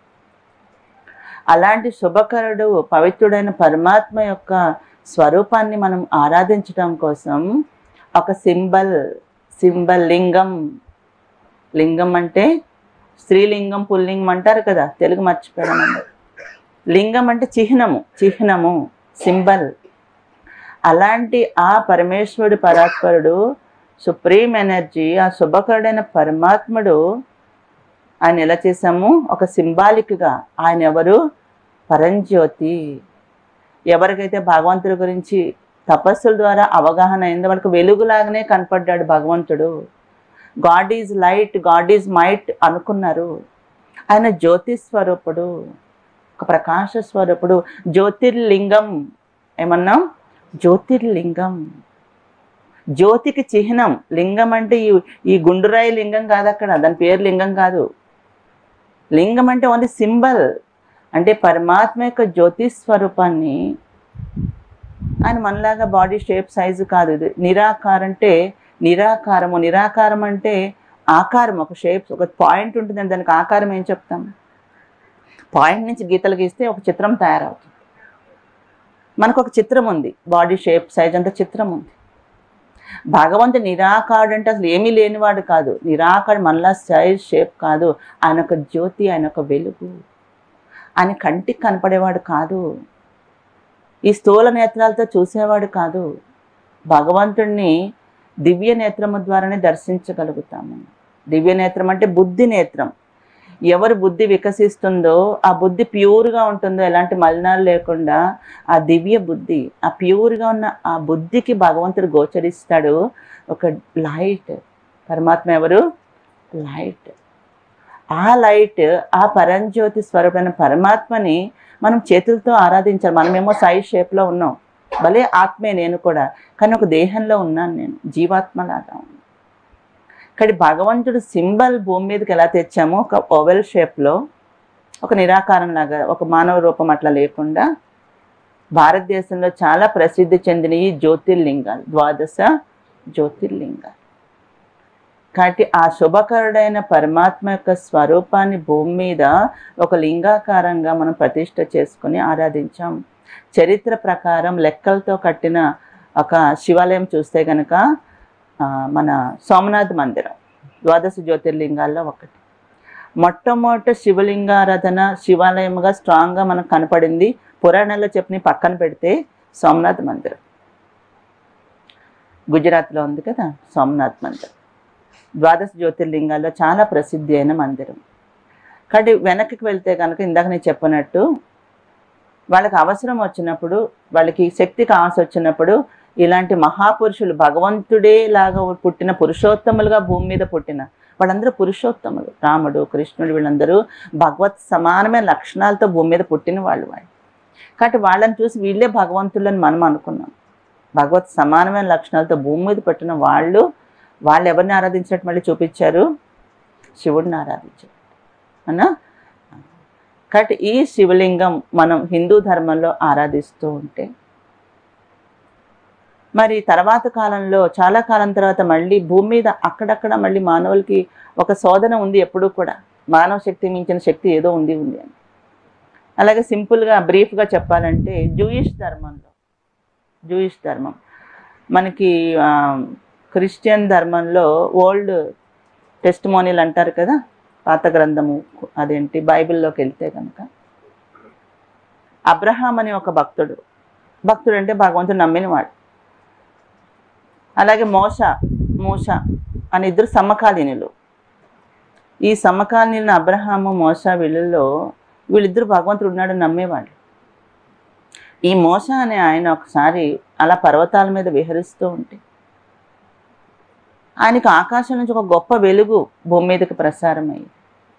అలాంటి శుభకరుడు పవిత్రుడైన పరమాత్మ యొక్క స్వరూపాన్ని మనం ఆరాధించడం కోసం ఒక సింబల్ సింబల్ లింగం లింగం అంటే స్త్రీలింగం పుల్లింగం అంటారు కదా తెలుగు మర్చిపోయాను అన్నారు. లింగం అంటే చిహ్నము చిహ్నము సింబల్ అలాంటి ఆ పరమేశ్వరుడు పరాత్పరుడు సుప్రీం ఎనర్జీ ఆ శుభకరుడైన పరమాత్ముడు ఆయన ఎలా చేసాము ఒక సింబాలిక్గా ఆయన ఎవరు పరంజ్యోతి ఎవరికైతే భగవంతుడి గురించి తపస్సుల ద్వారా అవగాహన అయిందో వాళ్ళకి వెలుగులాగానే కనపడ్డాడు భగవంతుడు God is light God is might అనుకున్నారు ఆయన జ్యోతి స్వరూపుడు ఒక ప్రకాశ స్వరూపుడు జ్యోతిర్లింగం ఏమన్నాం జ్యోతిర్లింగం జ్యోతికి చిహ్నం లింగం అంటే ఈ ఈ గుండురాయి లింగం కాదు అక్కడ దాని పేరు లింగం కాదు లింగం అంటే ఓన్లీ సింబల్ అంటే పరమాత్మ యొక్క జ్యోతి స్వరూపాన్ని ఆయన మనలాగా బాడీ షేప్ సైజు కాదు ఇది నిరాకారం అంటే నిరాకారము నిరాకారం అంటే ఆకారం ఒక షేప్ ఒక పాయింట్ ఉంటుంది దానికి ఆకారం ఏం చెప్తాం పాయింట్ నుంచి గీతలు గీస్తే ఒక చిత్రం తయారవుతుంది మనకు ఒక చిత్రం ఉంది బాడీ షేప్ సైజ్ అంత చిత్రం ఉంది భగవంతుడు నిరాకారుడు అంటే అసలు ఏమీ లేనివాడు కాదు నిరాకారుడు మనలా సైజ్ షేప్ కాదు ఆయన ఒక జ్యోతి ఆయన ఒక వెలుగు ఆయన కంటికి కనపడేవాడు కాదు ఈ స్థూల నేత్రాలతో చూసేవాడు కాదు భగవంతుణ్ణి దివ్య నేత్రము ద్వారానే దర్శించగలుగుతాము దివ్య నేత్రం అంటే బుద్ధి నేత్రం ఎవరు బుద్ధి వికసిస్తుందో ఆ బుద్ధి ప్యూర్గా ఉంటుందో ఎలాంటి మలినాలు లేకుండా ఆ దివ్య బుద్ధి ఆ ప్యూర్గా ఉన్న ఆ బుద్ధికి భగవంతుడు గోచరిస్తాడు ఒక లైట్ పరమాత్మ ఎవరు లైట్ ఆ లైట్ ఆ పరంజ్యోతి స్వరూపమైన పరమాత్మని మనం చేతులతో ఆరాధించాలి మనమేమో సైజ్ షేప్లో ఉన్నాం భలే ఆత్మే నేను కూడా కానీ ఒక దేహంలో ఉన్నాను నేను జీవాత్మలాగా ఉన్నాను ఇక్కడ భగవంతుడు సింబల్ భూమి మీదకి ఎలా తెచ్చామో ఒక ఓవెల్ షేప్లో ఒక నిరాకారం లాగా ఒక మానవ రూపం అట్లా లేకుండా భారతదేశంలో చాలా ప్రసిద్ధి చెందిన ఈ జ్యోతిర్లింగాలు ద్వాదశ జ్యోతిర్లింగాలు కాబట్టి ఆ శుభకరుడైన పరమాత్మ యొక్క స్వరూపాన్ని భూమి మీద ఒక లింగాకారంగా మనం ప్రతిష్ట చేసుకుని ఆరాధించాం చరిత్ర ప్రకారం లెక్కలతో కట్టిన ఒక శివాలయం చూస్తే కనుక ఆ, మన సోమనాథ్ మందిరం ద్వాదశ జ్యోతిర్లింగాల్లో ఒకటి మొట్టమొదటి శివలింగారాధన శివాలయంగా స్ట్రాంగ్గా మనకు కనపడింది పురాణాల్లో చెప్పిన పక్కన పెడితే సోమనాథ్ మందిరం గుజరాత్లో ఉంది కదా సోమనాథ్ మందిరం ద్వాదశ జ్యోతిర్లింగాల్లో చాలా ప్రసిద్ధి అయిన మందిరం కాబట్టి వెనక్కి వెళ్తే కనుక ఇందాక నేను చెప్పినట్టు వాళ్ళకి అవసరం వచ్చినప్పుడు వాళ్ళకి శక్తి కావాల్సి వచ్చినప్పుడు ఇలాంటి మహాపురుషులు భగవంతుడే లాగా పుట్టిన పురుషోత్తములుగా భూమి మీద పుట్టిన వాళ్ళందరూ పురుషోత్తములు రాముడు కృష్ణుడు వీళ్ళందరూ భగవత్ సమానమైన లక్షణాలతో భూమి మీద పుట్టిన వాళ్ళు వాళ్ళు కాబట్టి వాళ్ళని చూసి వీళ్ళే భగవంతులని మనం అనుకున్నాం భగవత్ సమానమైన లక్షణాలతో భూమి మీద పుట్టిన వాళ్ళు వాళ్ళు ఎవరిని ఆరాధించినట్టు మళ్ళీ చూపించారు శివుడిని ఆరాధించారు అన్నా కాబట్టి ఈ శివలింగం మనం హిందూ ధర్మంలో ఆరాధిస్తూ ఉంటే మరి తర్వాత కాలంలో చాలా కాలం తర్వాత మళ్ళీ భూమి మీద అక్కడక్కడ మళ్ళీ మానవులకి ఒక శోధన ఉంది ఎప్పుడూ కూడా మానవ శక్తి మించిన శక్తి ఏదో ఉంది ఉంది అని అలాగే సింపుల్గా బ్రీఫ్గా చెప్పాలంటే జూయిష్ ధర్మంలో జూయిష్ ధర్మం మనకి ఆ, క్రిస్టియన్ ధర్మంలో ఓల్డ్ టెస్ట్ మోనీలు అంటారు కదా పాత గ్రంథము అదేంటి బైబిల్లోకి వెళ్తే కనుక అబ్రహాం అనే ఒక భక్తుడు భక్తుడు అంటే భగవంతుడు నమ్మినవాడు అలాగే మోష మూష అని ఇద్దరు సమకాలీనులు ఈ సమకాలీన అబ్రహాము మోష వీళ్ళల్లో వీళ్ళిద్దరు భగవంతుడు ఉన్నాడని నమ్మేవాళ్ళు ఈ మోష అనే ఆయన ఒకసారి అలా పర్వతాల మీద విహరిస్తూ ఉంటే ఆయనకు ఆకాశం నుంచి ఒక గొప్ప వెలుగు భూమి మీదకి ప్రసారం అయ్యింది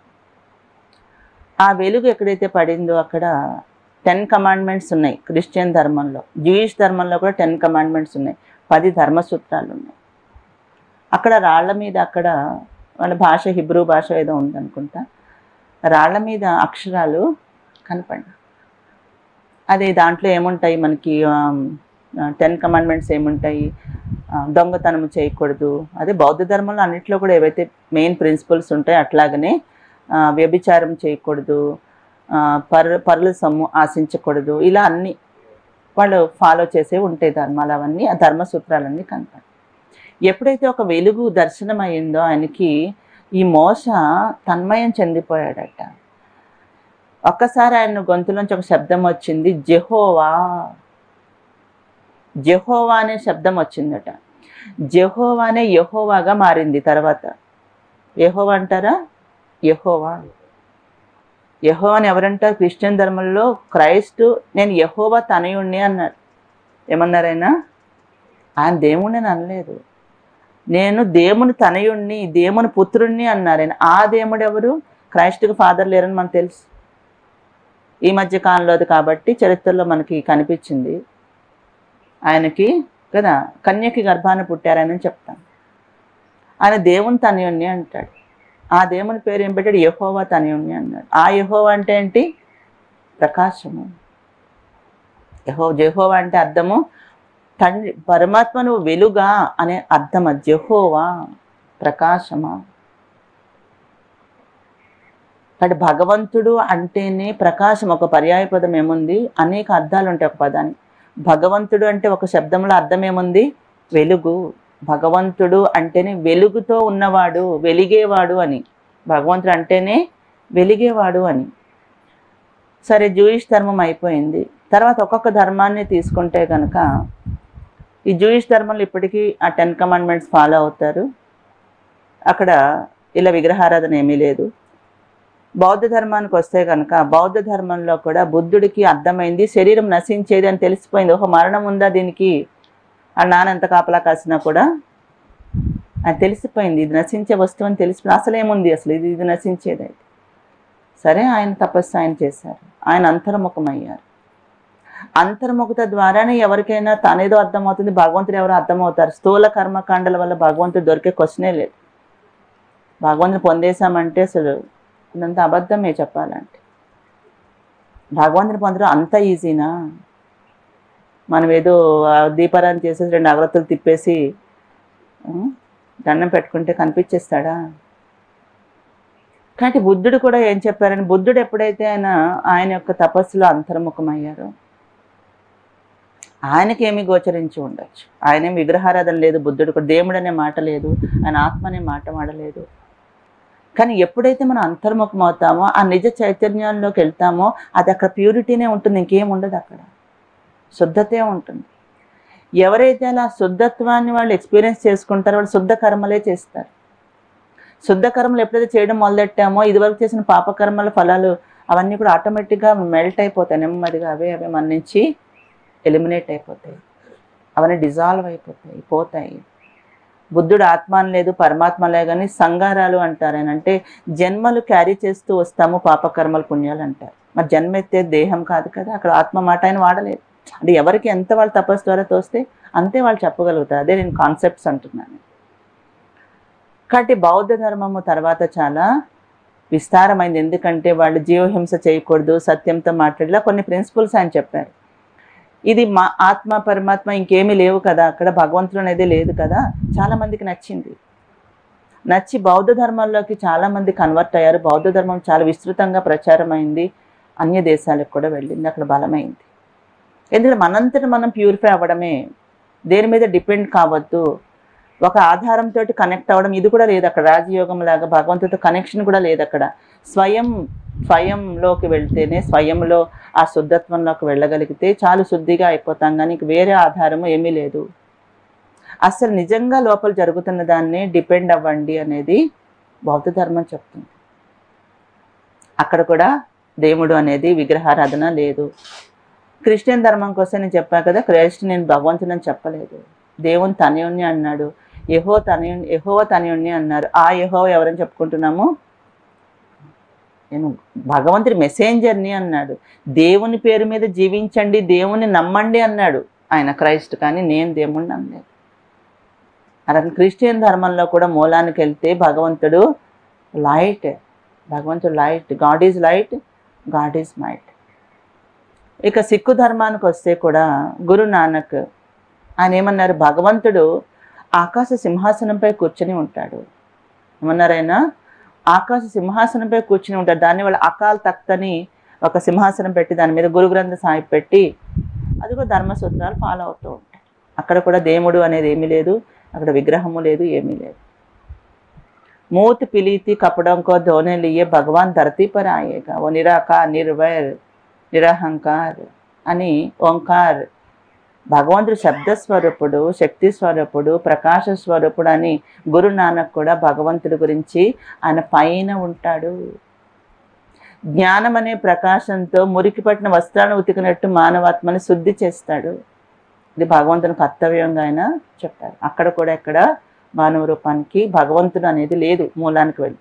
ఆ వెలుగు ఎక్కడైతే పడిందో అక్కడ టెన్ కమాండ్మెంట్స్ ఉన్నాయి క్రిస్టియన్ ధర్మంలో జూయిష్ ధర్మంలో కూడా టెన్ కమాండ్మెంట్స్ ఉన్నాయి పది ధర్మసూత్రాలు ఉన్నాయి అక్కడ రాళ్ల మీద అక్కడ వాళ్ళ భాష హిబ్రూ భాష ఏదో ఉందనుకుంటా రాళ్ల మీద అక్షరాలు కనపడి అదే దాంట్లో ఏముంటాయి మనకి టెన్ కమాండ్మెంట్స్ ఏముంటాయి ఆ, దొంగతనం చేయకూడదు అదే బౌద్ధ ధర్మంలో అన్నిట్లో కూడా ఏవైతే మెయిన్ ప్రిన్సిపల్స్ ఉంటాయో అట్లాగనే ఆ, వ్యభిచారం చేయకూడదు ఆ, పర్ పరుల సొమ్ము ఆశించకూడదు ఇలా అన్ని వాళ్ళు ఫాలో చేసే ఉంటాయి ధర్మాలు అవన్నీ ఆ ధర్మ సూత్రాలన్నీ కనపడి ఎప్పుడైతే ఒక వెలుగు దర్శనం అయిందో ఆయనకి ఈ మోస తన్మయం చెందిపోయాడట ఒక్కసారి ఆయన గొంతులోంచి ఒక శబ్దం వచ్చింది జెహోవా జెహోవా అనే శబ్దం వచ్చిందట జెహోవానే యహోవాగా మారింది తర్వాత యహోవా అంటారా యహోవా యహోవా అని ఎవరంటారు క్రిస్టియన్ ధర్మంలో క్రైస్తు నేను యహోవా తనయుణ్ణి అన్నాడు ఏమన్నారైనా ఆయన దేవుణ్ణి అని అనలేదు నేను దేవుని తనయుణ్ణి దేవుని పుత్రుణ్ణి అన్నారు ఆయన ఆ దేవుడు ఎవరు క్రైస్తుకి ఫాదర్ లేరని మనకు తెలుసు ఈ మధ్య కాలంలో అది కాబట్టి చరిత్రలో మనకి కనిపించింది ఆయనకి కదా కన్యకి గర్భాన పుట్టారని చెప్తాం ఆయన దేవుని తనయుణ్ణి అంటాడు ఆ దేవుని పేరు ఏం పెట్టాడు యహోవా తనయుణ్ణి అన్నాడు ఆ యహోవా అంటే ఏంటి ప్రకాశము యహో జెహోవా అంటే అర్థము తండ్రి పరమాత్మ నువ్వు వెలుగా అనే అర్థం అది జెహోవా ప్రకాశమా కాబట్టి భగవంతుడు అంటేనే ప్రకాశం ఒక పర్యాయ పదం ఏముంది అనేక అర్థాలు ఉంటాయి ఒక పదానికి భగవంతుడు అంటే ఒక శబ్దంలో అర్థం ఏముంది వెలుగు భగవంతుడు అంటేనే వెలుగుతో ఉన్నవాడు వెలిగేవాడు అని భగవంతుడు అంటేనే వెలిగేవాడు అని సరే జూయిష్ ధర్మం అయిపోయింది తర్వాత ఒక్కొక్క ధర్మాన్ని తీసుకుంటే కనుక ఈ జూయిష్ ధర్మంలో ఇప్పటికీ ఆ టెన్ కమాండ్మెంట్స్ ఫాలో అవుతారు అక్కడ ఇలా విగ్రహారాధన ఏమీ లేదు బౌద్ధ ధర్మానికి వస్తే కనుక బౌద్ధ ధర్మంలో కూడా బుద్ధుడికి అర్థమైంది శరీరం నశించేది అని తెలిసిపోయింది ఒక మరణం ఉందా దీనికి ఆ నాన్న ఎంత కాపలా కాసినా కూడా అది తెలిసిపోయింది ఇది నశించే వస్తువు అని తెలిసిపోయింది అసలు ఏముంది అసలు ఇది ఇది నశించేది అయితే సరే ఆయన తపస్సు ఆయన చేశారు ఆయన అంతర్ముఖమయ్యారు అంతర్ముఖత ద్వారానే ఎవరికైనా తనేదో అర్థమవుతుంది భగవంతుడు ఎవరో అర్థమవుతారు స్థూల కర్మకాండల వల్ల భగవంతుడు దొరికే క్వశ్చనే లేదు భగవంతుని పొందేశామంటే అసలు ఇదంతా అబద్ధమే చెప్పాలంటే భగవంతుని పొందడం అంత ఈజీనా మనం ఏదో ఆ దీపారాధన చేసేసి రెండు అగరత్తులు తిప్పేసి ఆ, దండం పెట్టుకుంటే కనిపించేస్తాడా కాబట్టి బుద్ధుడు కూడా ఏం చెప్పారని బుద్ధుడు ఎప్పుడైతే ఆయన ఆయన యొక్క తపస్సులో అంతర్ముఖమయ్యారో ఆయనకి ఏమి గోచరించి ఉండొచ్చు ఆయన విగ్రహారాధన లేదు బుద్ధుడు కూడా దేవుడు అనే మాట లేదు ఆయన ఆత్మ అనే మాట వాడలేదు కానీ ఎప్పుడైతే మనం అంతర్ముఖం అవుతామో ఆ నిజ చైతన్యంలోకి వెళ్తామో అది అక్కడ ప్యూరిటీనే ఉంటుంది ఇంకేం ఉండదు అక్కడ శుద్ధతే ఉంటుంది ఎవరైతే అలా శుద్ధత్వాన్ని వాళ్ళు ఎక్స్పీరియన్స్ చేసుకుంటారో వాళ్ళు శుద్ధ కర్మలే చేస్తారు శుద్ధ కర్మలు ఎప్పుడైతే చేయడం మొదలెట్టామో ఇదివరకు చేసిన పాపకర్మల ఫలాలు అవన్నీ కూడా ఆటోమేటిక్గా మెల్ట్ అయిపోతాయి నెమ్మదిగా అవే అవే మన నుంచి ఎలిమినేట్ అయిపోతాయి అవన్నీ డిజాల్వ్ అయిపోతాయి పోతాయి బుద్ధుడు ఆత్మ అని లేదు పరమాత్మ లే కానీ సంగారాలు అంటారు ఆయన అంటే జన్మలు క్యారీ చేస్తూ వస్తాము పాపకర్మలు పుణ్యాలు అంటారు మరి జన్మ ఎత్తే దేహం కాదు కదా అక్కడ ఆత్మ మాట ఆయన వాడలేదు అంటే ఎవరికి ఎంత వాళ్ళు తపస్సు ద్వారా తోస్తే అంతే వాళ్ళు చెప్పగలుగుతారు అదే నేను కాన్సెప్ట్స్ అంటున్నాను కాబట్టి బౌద్ధ ధర్మము తర్వాత చాలా విస్తారమైంది ఎందుకంటే వాళ్ళు జీవహింస చేయకూడదు సత్యంతో మాట్లాడేలా కొన్ని ప్రిన్సిపల్స్ ఆయన చెప్పారు ఇది మా ఆత్మ పరమాత్మ ఇంకేమీ లేవు కదా అక్కడ భగవంతుడు అనేది లేదు కదా చాలా మందికి నచ్చింది నచ్చి బౌద్ధ ధర్మంలోకి చాలా మంది కన్వర్ట్ అయ్యారు బౌద్ధ ధర్మం చాలా విస్తృతంగా ప్రచారం అయింది అన్య దేశాలకు కూడా వెళ్ళింది అక్కడ బలమైంది ఎందుకంటే మనంతట మనం ప్యూరిఫై అవ్వడమే దేని మీద డిపెండ్ కావద్దు ఒక ఆధారంతో కనెక్ట్ అవ్వడం ఇది కూడా లేదు అక్కడ రాజయోగం లాగా భగవంతుడితో కనెక్షన్ కూడా లేదు అక్కడ స్వయం స్వయంలోకి వెళ్తేనే స్వయంలో ఆ శుద్ధత్వంలోకి వెళ్ళగలిగితే చాలు శుద్ధిగా అయిపోతాం కానీ ఇంక వేరే ఆధారము ఏమీ లేదు అసలు నిజంగా లోపల జరుగుతున్న దాన్ని డిపెండ్ అవ్వండి అనేది బౌద్ధ ధర్మం చెప్తుంది అక్కడ కూడా దేవుడు అనేది విగ్రహారాధన లేదు క్రిస్టియన్ ధర్మం కోసం నేను చెప్పా కదా క్రైస్ట్ నేను భగవంతుని చెప్పలేదు దేవుని తనయుణ్ణి అన్నాడు యహో తనయుణ్ణి యహోవ తనయుణ్ణి అన్నారు ఆ యహో ఎవరని చెప్పుకుంటున్నాము నేను భగవంతుడి మెసెంజర్ని అన్నాడు దేవుని పేరు మీద జీవించండి దేవుని నమ్మండి అన్నాడు ఆయన క్రైస్ట్ కానీ నేను దేవుణ్ణి అనలేదు అలా క్రిస్టియన్ ధర్మంలో కూడా మూలానికి వెళ్తే భగవంతుడు లైట్ భగవంతుడు light God is light God is might ఇక సిక్కు ధర్మానికి వస్తే కూడా గురు నానక్ ఆయన ఏమన్నారు భగవంతుడు ఆకాశ సింహాసనంపై కూర్చొని ఉంటాడు ఏమన్నారు ఆయన ఆకాశ సింహాసనంపై కూర్చుని ఉంటాడు దాన్ని వాళ్ళు అకాల్ తఖ్త్ అని ఒక సింహాసనం పెట్టి దాని మీద గురు గ్రంథ సాహిబ్ పెట్టి అది కూడా ధర్మసూత్రాలు ఫాలో అవుతూ ఉంటాయి అక్కడ కూడా దేవుడు అనేది ఏమీ లేదు అక్కడ విగ్రహము లేదు ఏమీ లేదు మూతి పిలీతి కపడంకో ధోనే లియే భగవాన్ ధరతీ పర్ ఆయేగా ఓ నిరాకార్ నిర్వైర్ నిరహంకార్ అని ఓంకార్ భగవంతుడు శబ్ద స్వరూపుడు శక్తి స్వరూపుడు ప్రకాశ స్వరూపుడు అని గురు నానక్ కూడా భగవంతుడి గురించి ఆయన పైన ఉంటాడు జ్ఞానం అనే ప్రకాశంతో మురికి పట్టిన వస్త్రాలను ఉతికినట్టు మానవాత్మని శుద్ధి చేస్తాడు ఇది భగవంతుని కర్తవ్యంగా ఆయన చెప్పారు అక్కడ కూడా ఇక్కడ మానవ రూపానికి భగవంతుడు అనేది లేదు మూలానికి వెళ్తే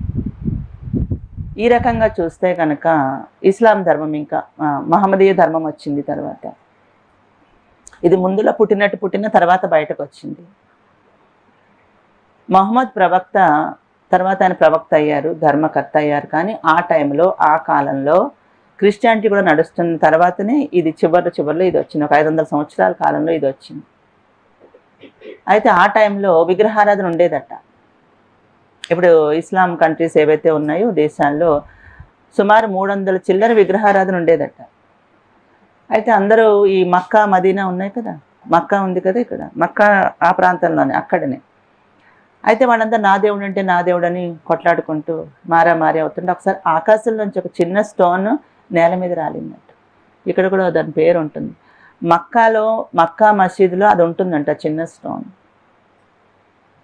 ఈ రకంగా చూస్తే కనుక ఇస్లాం ధర్మం ఇంకా ఆ, మహమ్మదీయ ధర్మం వచ్చింది తర్వాత ఇది ముందులో పుట్టినట్టు పుట్టిన తర్వాత బయటకు వచ్చింది మహమ్మద్ ప్రవక్త తర్వాత ఆయన ప్రవక్త అయ్యారు ధర్మకర్త అయ్యారు కానీ ఆ టైంలో ఆ కాలంలో క్రిస్టియానిటీ కూడా నడుస్తున్న తర్వాతనే ఇది చివరి చివరిలో ఇది వచ్చింది ఒక ఐదు వందల సంవత్సరాల కాలంలో ఇది వచ్చింది అయితే ఆ టైంలో విగ్రహారాధన ఉండేదట ఇప్పుడు ఇస్లాం కంట్రీస్ ఏవైతే ఉన్నాయో దేశాల్లో సుమారు మూడు వందల చిల్లర విగ్రహారాధన ఉండేదట అయితే అందరూ ఈ మక్కా మదీనా ఉన్నాయి కదా మక్కా ఉంది కదా ఇక్కడ మక్కా ఆ ప్రాంతంలోనే అక్కడనే అయితే వాళ్ళంతా నా దేవుడు అంటే నా దేవుడు అని కొట్లాడుకుంటూ మారా మారి అవుతుంటే ఒకసారి ఆకాశంలోంచి ఒక చిన్న స్టోన్ నేల మీద రాలిందట ఇక్కడ కూడా దాని పేరు ఉంటుంది మక్కాలో మక్కా మసీదులో అది ఉంటుందంట చిన్న స్టోన్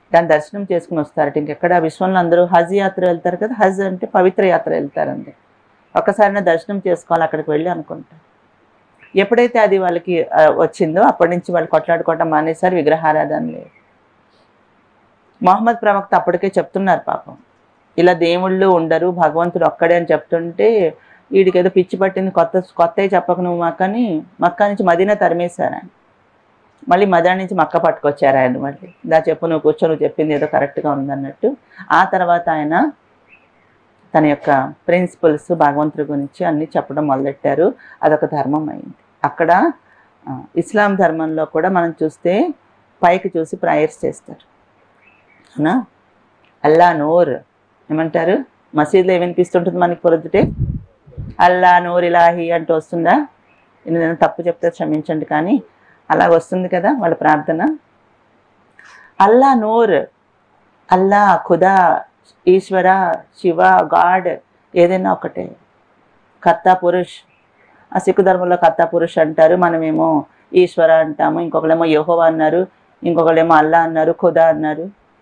దాని దర్శనం చేసుకుని వస్తారట ఇంకెక్కడ విశ్వంలో అందరూ హజ్ యాత్ర వెళ్తారు కదా హజ్ అంటే పవిత్ర యాత్ర వెళ్తారండి ఒక్కసారి దర్శనం చేసుకోవాలి అక్కడికి వెళ్ళి అనుకుంటారు ఎప్పుడైతే అది వాళ్ళకి ఆ, వచ్చిందో అప్పటి నుంచి వాళ్ళు కొట్లాడుకోవటం మానేశారు విగ్రహారాధన లేదు మొహమ్మద్ ప్రవక్త అప్పటికే చెప్తున్నారు పాపం ఇలా దేవుళ్ళు ఉండరు భగవంతుడు ఒక్కడే అని చెప్తుంటే వీడికి ఏదో పిచ్చి పట్టింది కొత్త కొత్తవి చెప్పక నువ్వు మక్కని మక్కా నుంచి మదీనా తరిమేశారు ఆయన మళ్ళీ మదీనా నుంచి మక్క పట్టుకొచ్చారు ఆయన మళ్ళీ దా చెప్పు నువ్వు కూర్చో నువ్వు చెప్పింది ఏదో కరెక్ట్గా ఉందన్నట్టు ఆ తర్వాత ఆయన తన యొక్క ప్రిన్సిపల్స్ భగవంతుడి గురించి అన్నీ చెప్పడం మొదలెట్టారు అదొక ధర్మం అయింది అక్కడ ఆ, ఇస్లాం ధర్మంలో కూడా మనం చూస్తే పైకి చూసి ప్రేయర్స్ చేస్తారు అవునా అల్లా నూర్ ఏమంటారు మసీదులో ఏం వినిపిస్తుంటుంది మనకి పొద్దుటే అల్లా నూర్ ఇలాహి అంటూ వస్తుందా నేను తప్పు చెప్తే క్షమించండి కానీ అలా వస్తుంది కదా వాళ్ళ ప్రార్థన అల్లా నూర్ అల్లా ఖుదా ఈశ్వర శివ గాడ్ ఏదైనా ఒకటే కర్తా పురుష్ ఆ సిక్కు ధర్మంలో కర్తా పురుష్ అంటారు మనమేమో ఈశ్వర అంటాము ఇంకొకళ్ళేమో యెహోవా అన్నారు ఇంకొకళ్ళేమో అల్లా అన్నారు ఖుదా అన్నారు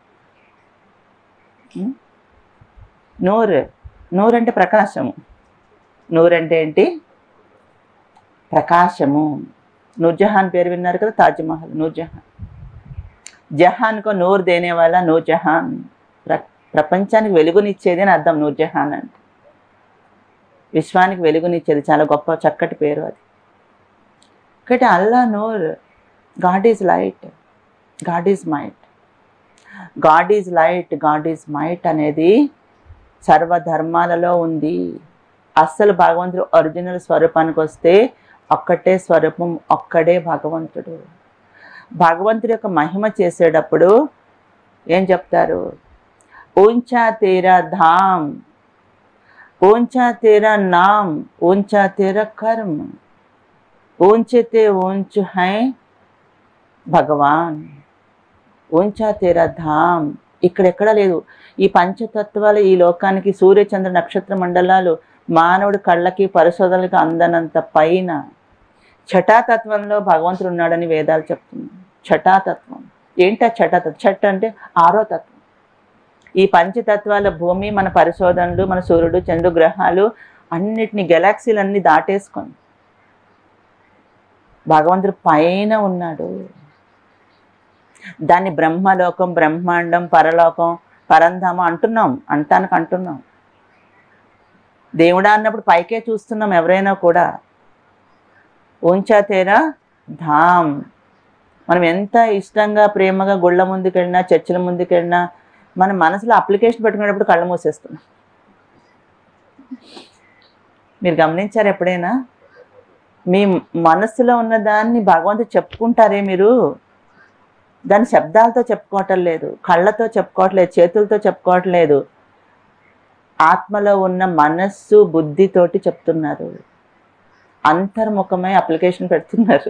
ఉం? నూర్ నూర్ అంటే ప్రకాశము నూర్ అంటే ఏంటి ప్రకాశము నూర్జహాన్ పేరు విన్నారు కదా తాజ్మహల్ నూర్జహాన్ జహాన్ కో నూర్ దేనే వాళ్ళ నూర్జహాన్ ప్ర ప్రపంచానికి వెలుగునిచ్చేది అని అర్థం నూర్జహాన్ అంటే విశ్వానికి వెలుగునిచ్చేది చాలా గొప్ప చక్కటి పేరు అది కాబట్టి అల్లా నూర్ God is light God is might God is light God is might అనేది సర్వధర్మాలలో ఉంది అస్సలు భగవంతుడు ఒరిజినల్ స్వరూపానికి వస్తే ఒక్కటే స్వరూపం ఒక్కడే భగవంతుడు భగవంతుడి యొక్క మహిమ చేసేటప్పుడు ఏం చెప్తారు ఊంచా తేరా ధామ్ ఊంచా తేరా నామ్ ఊంచా తేరా కర్మ ఊంచితే ఊంచు హై భగవాన్ ఊంచా తేరా ధామ్ ఇక్కడెక్కడ లేదు ఈ పంచతత్వాలు ఈ లోకానికి సూర్యచంద్ర నక్షత్ర మండలాలు మానవుడి కళ్ళకి పరిశోధనలకు అందనంత పైన ఛటాతత్వంలో భగవంతుడు ఉన్నాడని వేదాలు చెప్తుంది ఛటాతత్వం ఏంటా ఛటాతత్వం ఛట్ అంటే ఆరో తత్వం ఈ పంచతత్వాల భూమి మన పరిశోధనలు మన సూర్యుడు చంద్రు గ్రహాలు అన్నిటిని గెలాక్సీలన్నీ దాటేసుకొని భగవంతుడు పైన ఉన్నాడు దాన్ని బ్రహ్మలోకం బ్రహ్మాండం పరలోకం పరంధామ అంటున్నాం అంటానికి అంటున్నాం దేవుడా అన్నప్పుడు పైకే చూస్తున్నాం ఎవరైనా కూడా ఉంచా తేరా ధామ్ మనం ఎంత ఇష్టంగా ప్రేమగా గుళ్ళ ముందుకెళ్ళినా చర్చిల ముందుకెళ్ళినా మన మనసులో అప్లికేషన్ పెట్టుకునేటప్పుడు కళ్ళు మూసేస్తున్నాం మీరు గమనించారు ఎప్పుడైనా మీ మనసులో ఉన్న దాన్ని భగవంతుడు చెప్పుకుంటారే మీరు దాని శబ్దాలతో చెప్పుకోవటం లేదు కళ్ళతో చెప్పుకోవట్లేదు చేతులతో చెప్పుకోవట్లేదు ఆత్మలో ఉన్న మనస్సు బుద్ధితోటి చెప్తున్నారు అంతర్ముఖమై అప్లికేషన్ పెడుతున్నారు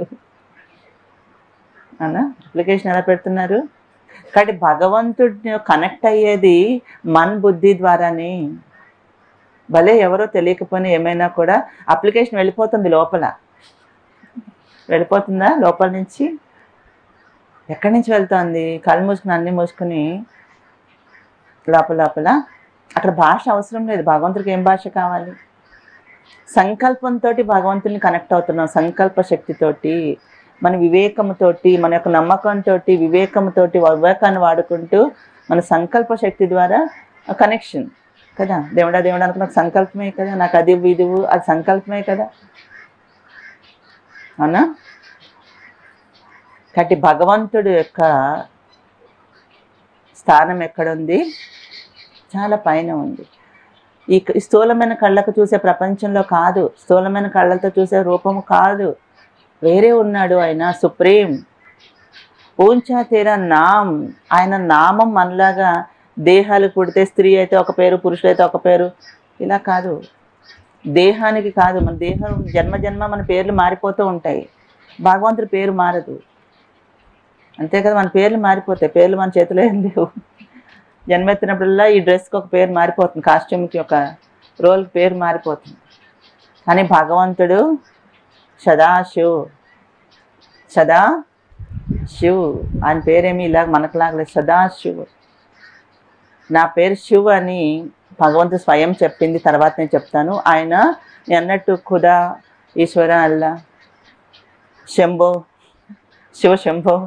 అవునా అప్లికేషన్ ఎలా పెడుతున్నారు కాబట్టి భగవంతుడిని కనెక్ట్ అయ్యేది మన్ బుద్ధి ద్వారానే భలే ఎవరో తెలియకపోయినా ఏమైనా కూడా అప్లికేషన్ వెళ్ళిపోతుంది లోపల వెళ్ళిపోతుందా లోపల నుంచి ఎక్కడి నుంచి వెళ్తోంది కళ్ళు మూసుకుని అన్ని మూసుకుని లోపల లోపల అక్కడ భాష అవసరం లేదు భగవంతుడికి ఏం భాష కావాలి సంకల్పంతో భగవంతుని కనెక్ట్ అవుతున్నాం సంకల్ప శక్తితోటి మన వివేకంతోటి మన యొక్క నమ్మకంతో వివేకంతో వివేకాన్ని వాడుకుంటూ మన సంకల్ప శక్తి ద్వారా కనెక్షన్ కదా దేవుడా దేవుడా అనుకున్న సంకల్పమే కదా నాకు అది ఇదివు అది సంకల్పమే కదా అవునా కాబట్టి భగవంతుడు యొక్క స్థానం ఎక్కడుంది చాలా పైన ఉంది ఈ ఈ స్థూలమైన కళ్ళకు చూసే ప్రపంచంలో కాదు స్థూలమైన కళ్ళతో చూసే రూపము కాదు వేరే ఉన్నాడు ఆయన సుప్రీం ఊంచా తీరా నామ్ ఆయన నామం మనలాగా దేహాలు పుడితే స్త్రీ అయితే ఒక పేరు పురుషులైతే ఒక పేరు ఇలా కాదు దేహానికి కాదు మన దేహం జన్మ జన్మ మన పేర్లు మారిపోతూ ఉంటాయి భగవంతుడి పేరు మారదు అంతే కదా మన పేర్లు మారిపోతాయి పేర్లు మన చేతిలో ఏం లేవు జన్మెత్తినప్పుడల్లా ఈ డ్రెస్కి ఒక పేరు మారిపోతుంది కాస్ట్యూమ్కి ఒక రోల్కి పేరు మారిపోతుంది కానీ భగవంతుడు సదాశివ్ సదా శివ్ ఆయన పేరేమి ఇలాగ మనకులాగలేదు సదాశివ్ నా పేరు శివ్ అని భగవంతుడు స్వయం చెప్పింది తర్వాత నేను చెప్తాను ఆయన నేను అన్నట్టు ఖుదా ఈశ్వర అల్లా శంభో శివ శంభో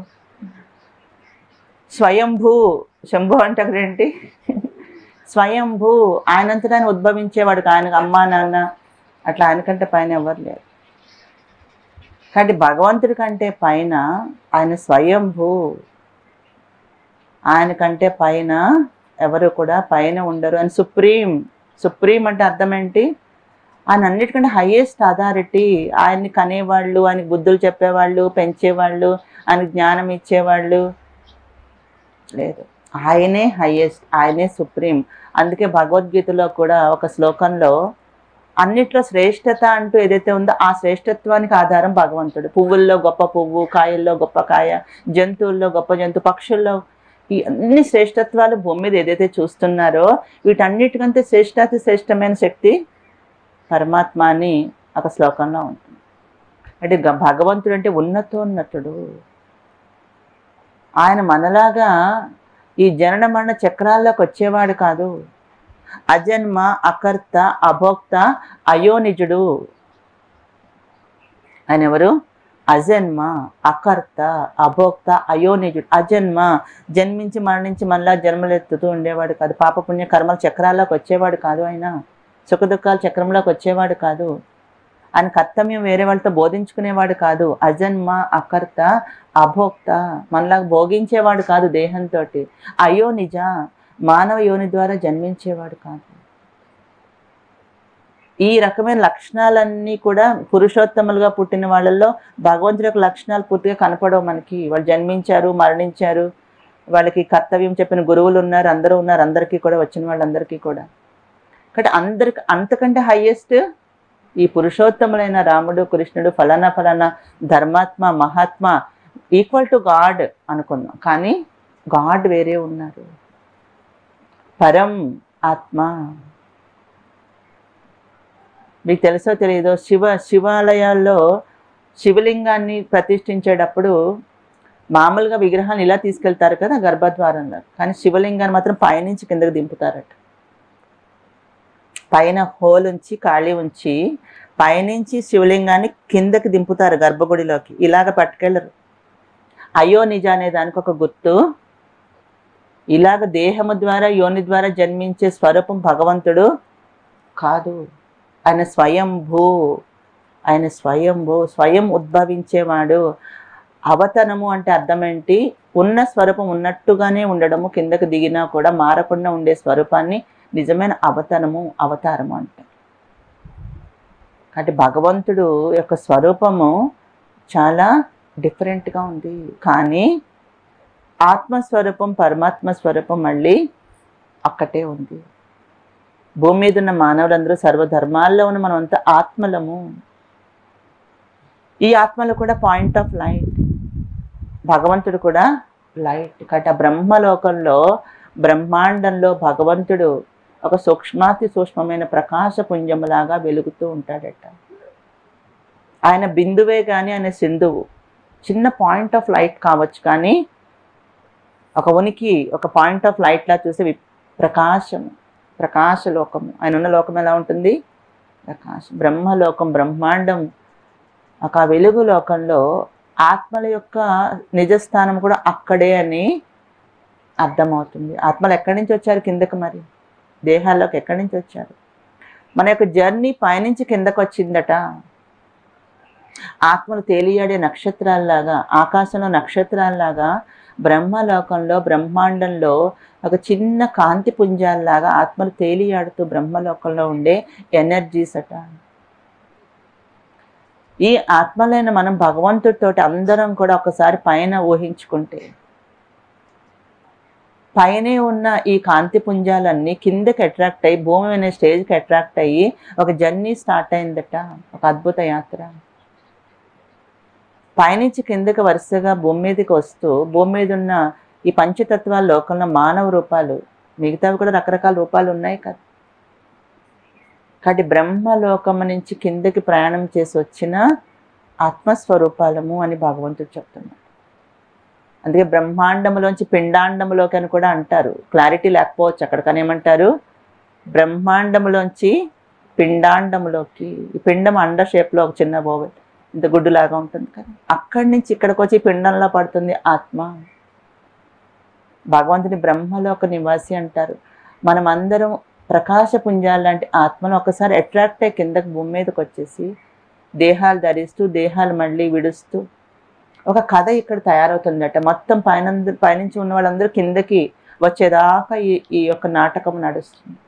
స్వయంభూ శంభు అంటే అక్కడేంటి స్వయంభూ ఆయనంతటా ఆయన ఉద్భవించేవాడు ఆయనకు అమ్మా నాన్న అట్లా ఆయనకంటే పైన ఎవరు లేరు కాబట్టి భగవంతుడి కంటే పైన ఆయన స్వయంభూ ఆయన కంటే పైన ఎవరు కూడా పైన ఉండరు అని సుప్రీం సుప్రీం అంటే అర్థం ఏంటి ఆయన అన్నిటికంటే హైయెస్ట్ అథారిటీ ఆయన్ని కనేవాళ్ళు ఆయనకి బుద్ధులు చెప్పేవాళ్ళు పెంచేవాళ్ళు ఆయనకి జ్ఞానం ఇచ్చేవాళ్ళు లేదు ఆయనే హైయెస్ట్ ఆయనే సుప్రీం అందుకే భగవద్గీతలో కూడా ఒక శ్లోకంలో అన్నిట్లో శ్రేష్టత అంటూ ఏదైతే ఉందో ఆ శ్రేష్టత్వానికి ఆధారం భగవంతుడు పువ్వుల్లో గొప్ప పువ్వు కాయల్లో గొప్ప కాయ జంతువుల్లో గొప్ప జంతు పక్షుల్లో ఈ అన్ని శ్రేష్టత్వాలు భూమి మీద ఏదైతే చూస్తున్నారో వీటన్నిటికంటే శ్రేష్టాతి శ్రేష్టమైన శక్తి పరమాత్మ అని ఒక శ్లోకంలో ఉంటుంది అంటే గ- భగవంతుడు అంటే ఉన్నతోన్నతుడు ఆయన మనలాగా ఈ జనన మరణ చక్రాల్లోకి వచ్చేవాడు కాదు అజన్మ అకర్త అభోక్త అయోనిజుడు ఆయన ఎవరు అజన్మ అకర్త అభోక్త అయోనిజుడు అజన్మ జన్మించి మరణించి మళ్ళా జన్మలెత్తుతూ ఉండేవాడు కాదు పాపపుణ్య కర్మల చక్రాల్లోకి వచ్చేవాడు కాదు ఆయన సుఖదుఖాల చక్రంలోకి వచ్చేవాడు కాదు ఆయన కర్తవ్యం వేరే వాళ్ళతో బోధించుకునేవాడు కాదు అజన్మ అకర్త అభోక్త మనలాగా భోగించేవాడు కాదు దేహంతో అయో నిజ మానవ యోని ద్వారా జన్మించేవాడు కాదు ఈ రకమైన లక్షణాలన్నీ కూడా పురుషోత్తములుగా పుట్టిన వాళ్ళల్లో భగవంతుడి యొక్క లక్షణాలు పూర్తిగా కనపడవు మనకి వాళ్ళు జన్మించారు మరణించారు వాళ్ళకి కర్తవ్యం చెప్పిన గురువులు ఉన్నారు అందరూ ఉన్నారు అందరికీ కూడా వచ్చిన వాళ్ళందరికీ కూడా కాబట్టి అందరికి అంతకంటే హైయెస్ట్ ఈ పురుషోత్తములైన రాముడు కృష్ణుడు ఫలానా ఫలానా ధర్మాత్మ మహాత్మ ఈక్వల్ టు గాడ్ అనుకున్నాం కానీ గాడ్ వేరే ఉన్నారు పరం ఆత్మ మీకు తెలుసో తెలియదో శివ శివాలయాల్లో శివలింగాన్ని ప్రతిష్ఠించేటప్పుడు మామూలుగా విగ్రహాన్ని ఇలా తీసుకెళ్తారు కదా గర్భద్వారంలో కానీ శివలింగాన్ని మాత్రం పైనుంచి కిందకి దింపుతారట పైన హోల్ ఉంచి ఖాళీ ఉంచి పైనుంచి శివలింగాన్ని కిందకి దింపుతారు గర్భగుడిలోకి ఇలాగ పట్టుకెళ్ళరు అయ్యో నిజ అనే దానికి ఒక గుర్తు ఇలాగ దేహము ద్వారా యోని ద్వారా జన్మించే స్వరూపం భగవంతుడు కాదు ఆయన స్వయంభూ ఆయన స్వయంభూ స్వయం ఉద్భవించేవాడు అవతనము అంటే అర్థం ఏంటి ఉన్న స్వరూపం ఉన్నట్టుగానే ఉండడము కిందకు దిగినా కూడా మారకుండా ఉండే స్వరూపాన్ని నిజమైన అవతనము అవతారము అంటే కాబట్టి భగవంతుడు యొక్క స్వరూపము చాలా డిఫరెంట్గా ఉంది కానీ ఆత్మస్వరూపం పరమాత్మ స్వరూపం మళ్ళీ అక్కటే ఉంది భూమి మీద ఉన్న మానవులందరూ సర్వధర్మాల్లో ఉన్న మనం అంతా ఆత్మలము ఈ ఆత్మలు కూడా పాయింట్ ఆఫ్ లైట్ భగవంతుడు కూడా లైట్ కాబట్టి ఆ బ్రహ్మలోకంలో బ్రహ్మాండంలో భగవంతుడు ఒక సూక్ష్మాతి సూక్ష్మమైన ప్రకాశ పుంజములాగా వెలుగుతూ ఉంటాడట ఆయన బిందువే కానీ ఆయన సింధువు చిన్న పాయింట్ ఆఫ్ లైట్ కావచ్చు కానీ ఒక ఉనికి ఒక పాయింట్ ఆఫ్ లైట్లా చూసే వి- ప్రకాశం ప్రకాశ లోకము ఆయన ఉన్న లోకం ఎలా ఉంటుంది ప్రకాశం బ్రహ్మలోకం బ్రహ్మాండం ఒక వెలుగు లోకంలో ఆత్మల యొక్క నిజస్థానం కూడా అక్కడే అని అర్థమవుతుంది ఆత్మలు ఎక్కడి నుంచి వచ్చారు కిందకి మరి దేహాల్లోకి ఎక్కడి నుంచి వచ్చారు మన యొక్క జర్నీ పైనుంచి కిందకు వచ్చిందట ఆత్మలు తేలియాడే నక్షత్రాల్లాగా ఆకాశంలో నక్షత్రాల్లాగా బ్రహ్మలోకంలో బ్రహ్మాండంలో ఒక చిన్న కాంతి పుంజాల్లాగా ఆత్మలు తేలియాడుతూ బ్రహ్మలోకంలో ఉండే ఎనర్జీస్ అట ఈ ఆత్మలైన మనం భగవంతుడితోటి అందరం కూడా ఒకసారి పైన ఊహించుకుంటే పైనే ఉన్న ఈ కాంతి పుంజాలన్నీ కిందకి అట్రాక్ట్ అయ్యి భూమి అనే స్టేజ్కి అట్రాక్ట్ అయ్యి ఒక జర్నీ స్టార్ట్ అయిందట ఒక అద్భుత యాత్ర పైనుంచి కిందకి వరుసగా భూమి మీదకి వస్తూ భూమి మీద ఉన్న ఈ పంచతత్వాల లోకంలో మానవ రూపాలు మిగతావి కూడా రకరకాల రూపాలు ఉన్నాయి కదా కాబట్టి బ్రహ్మలోకం నుంచి కిందకి ప్రయాణం చేసి వచ్చిన ఆత్మస్వరూపాలము అని భగవంతుడు చెప్తున్నాడు అందుకే బ్రహ్మాండములోంచి పిండాండములోకి అని కూడా అంటారు క్లారిటీ లేకపోవచ్చు అక్కడ కానీ ఏమంటారు బ్రహ్మాండములోంచి పిండాండములోకి ఈ పిండం అండ షేప్లో ఒక చిన్న బోవెల్ ఇంత గుడ్డులాగా ఉంటుంది కదా అక్కడి నుంచి ఇక్కడికి వచ్చి పిండంలో పడుతుంది ఆత్మ భగవంతుని బ్రహ్మలో ఒక నివాసి అంటారు మనం అందరం ప్రకాశపుంజాలు లాంటి ఆత్మను ఒకసారి అట్రాక్ట్ అయ్యి కిందకి భూమి మీదకి వచ్చేసి దేహాలు ధరిస్తూ దేహాలు మళ్ళీ విడుస్తూ ఒక కథ ఇక్కడ తయారవుతుందట మొత్తం పైన పైనుంచి ఉన్న వాళ్ళందరూ కిందకి వచ్చేదాకా ఈ ఈ యొక్క నాటకం నడుస్తుంది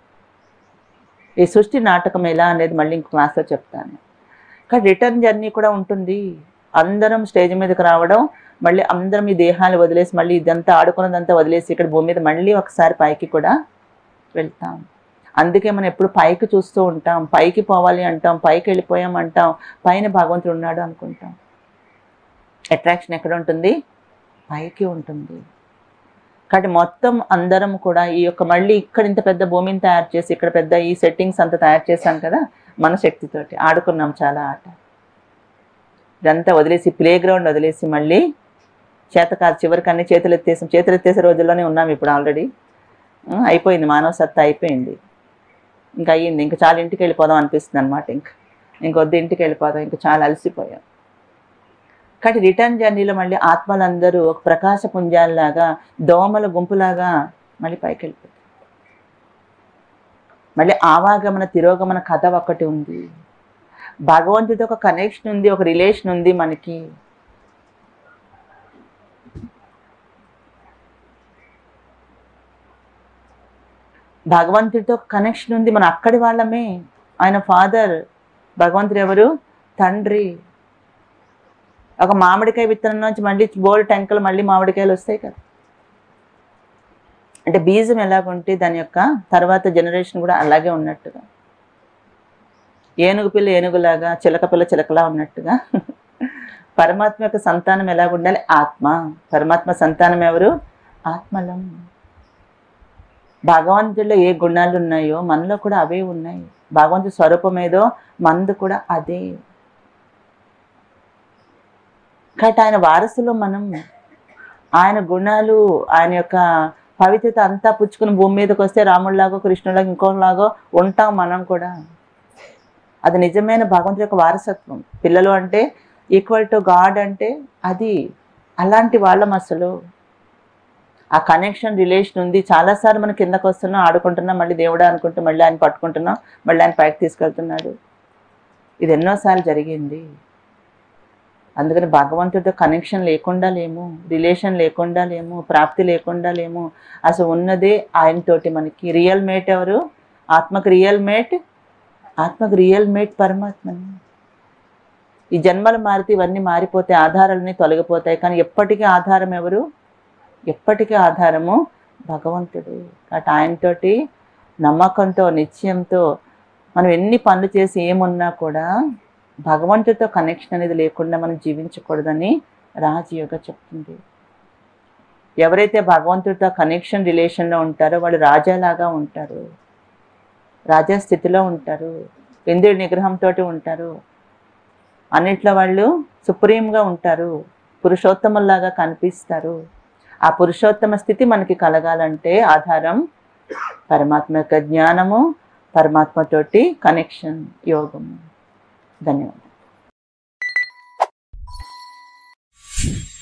ఈ సృష్టి నాటకం ఎలా అనేది మళ్ళీ ఇంకో క్లాస్లో చెప్తాను కానీ రిటర్న్ జర్నీ కూడా ఉంటుంది అందరం స్టేజ్ మీదకి రావడం మళ్ళీ అందరం ఈ దేహాలు వదిలేసి మళ్ళీ ఇదంతా ఆడుకున్నదంతా వదిలేసి ఇక్కడ భూమి మీద మళ్ళీ ఒకసారి పైకి కూడా వెళ్తాం అందుకే మనం ఎప్పుడు పైకి చూస్తూ ఉంటాం పైకి పోవాలి అంటాం పైకి వెళ్ళిపోయాం అంటాం పైన భగవంతుడు ఉన్నాడు అనుకుంటాం అట్రాక్షన్ ఎక్కడ ఉంటుంది పైకి ఉంటుంది కాబట్టి మొత్తం అందరం కూడా ఈ యొక్క మళ్ళీ ఇక్కడ ఇంత పెద్ద భూమిని తయారు చేసి ఇక్కడ పెద్ద ఈ సెట్టింగ్స్ అంతా తయారు చేశాం కదా మన శక్తితోటి ఆడుకున్నాం చాలా ఆట ఇదంతా వదిలేసి ప్లే గ్రౌండ్ వదిలేసి మళ్ళీ చేత కాదు చివరికి అన్ని చేతులు ఎత్తేసాం చేతులు ఎత్తేసే రోజుల్లోనే ఉన్నాం ఇప్పుడు ఆల్రెడీ అయిపోయింది మానవ సత్తా అయిపోయింది ఇంకా అయ్యింది ఇంకా చాలా ఇంటికి వెళ్ళిపోదాం అనిపిస్తుంది అనమాట ఇంకా ఇంకొద్ది ఇంటికి వెళ్ళిపోదాం ఇంకా చాలా అలసిపోయాం కాబట్టి రిటర్న్ జర్నీలో మళ్ళీ ఆత్మలందరూ ఒక ప్రకాశ పుంజాల్లాగా దోమల గుంపులాగా మళ్ళీ పైకి వెళ్ళిపోతారు మళ్ళీ ఆవాగమన తిరోగమన కథ ఒకటి ఉంది భగవంతుడితో ఒక కనెక్షన్ ఉంది ఒక రిలేషన్ ఉంది మనకి భగవంతుడితో కనెక్షన్ ఉంది మన అక్కడి వాళ్ళమే ఆయన ఫాదర్ భగవంతుడు ఎవరు తండ్రి ఒక మామిడికాయ విత్తనం నుంచి మళ్ళీ బోల్డ్ టెంకలు మళ్ళీ మామిడికాయలు వస్తాయి కదా అంటే బీజం ఎలాగుంటే దాని యొక్క తర్వాత జనరేషన్ కూడా అలాగే ఉన్నట్టుగా ఏనుగు పిల్ల ఏనుగులాగా చిలక పిల్ల చిలకలా ఉన్నట్టుగా పరమాత్మ యొక్క సంతానం ఎలాగ ఉండాలి ఆత్మ పరమాత్మ సంతానం ఎవరు ఆత్మలం భగవంతుడిలో ఏ గుణాలు ఉన్నాయో మనలో కూడా అవే ఉన్నాయి భగవంతుడి స్వరూపం ఏదో మనది కూడా అదే కాబట్టి ఆయన వారసులో మనం ఆయన గుణాలు ఆయన యొక్క పవిత్రత అంతా పుచ్చుకుని భూమి మీదకి వస్తే రాముడిలాగో కృష్ణులాగా ఇంకోలాగో ఉంటాం మనం కూడా అది నిజమైన భగవంతుడి యొక్క వారసత్వం పిల్లలు అంటే ఈక్వల్ టు గాడ్ అంటే అది అలాంటి వాళ్ళం అసలు ఆ కనెక్షన్ రిలేషన్ ఉంది చాలాసార్లు మనం కిందకు వస్తున్నాం ఆడుకుంటున్నాం మళ్ళీ దేవుడా అనుకుంటూ మళ్ళీ ఆయన పట్టుకుంటున్నాం మళ్ళీ ఆయన పైకి తీసుకెళ్తున్నాడు ఇది ఎన్నోసార్లు జరిగింది అందుకని భగవంతుడితో కనెక్షన్ లేకుండా లేము రిలేషన్ లేకుండా లేము ప్రాప్తి లేకుండా లేము అసలు ఉన్నదే ఆయనతోటి మనకి రియల్ మేట్ ఎవరు ఆత్మకు రియల్ మేట్ ఆత్మకు రియల్ మేట్ పరమాత్మని ఈ జన్మలు మారితే ఇవన్నీ మారిపోతాయి ఆధారాలన్నీ తొలగిపోతాయి కానీ ఎప్పటికీ ఆధారం ఎవరు ఎప్పటికీ ఆధారము భగవంతుడు కాబట్టి ఆయనతోటి నమ్మకంతో నిశ్చయంతో మనం ఎన్ని పనులు చేసి ఏమున్నా కూడా భగవంతుడితో కనెక్షన్ అనేది లేకుండా మనం జీవించకూడదని రాజయోగ చెప్తుంది ఎవరైతే భగవంతుడితో కనెక్షన్ రిలేషన్లో ఉంటారో వాళ్ళు రాజాలాగా ఉంటారు రాజా స్థితిలో ఉంటారు ఇంద్రుడి నిగ్రహంతో ఉంటారు అన్నిట్లో వాళ్ళు సుప్రీంగా ఉంటారు పురుషోత్తముల్లాగా కనిపిస్తారు ఆ పురుషోత్తమ స్థితి మనకి కలగాలంటే ఆధారం పరమాత్మ యొక్క జ్ఞానము పరమాత్మతోటి కనెక్షన్ యోగము ధన్యవాదాలు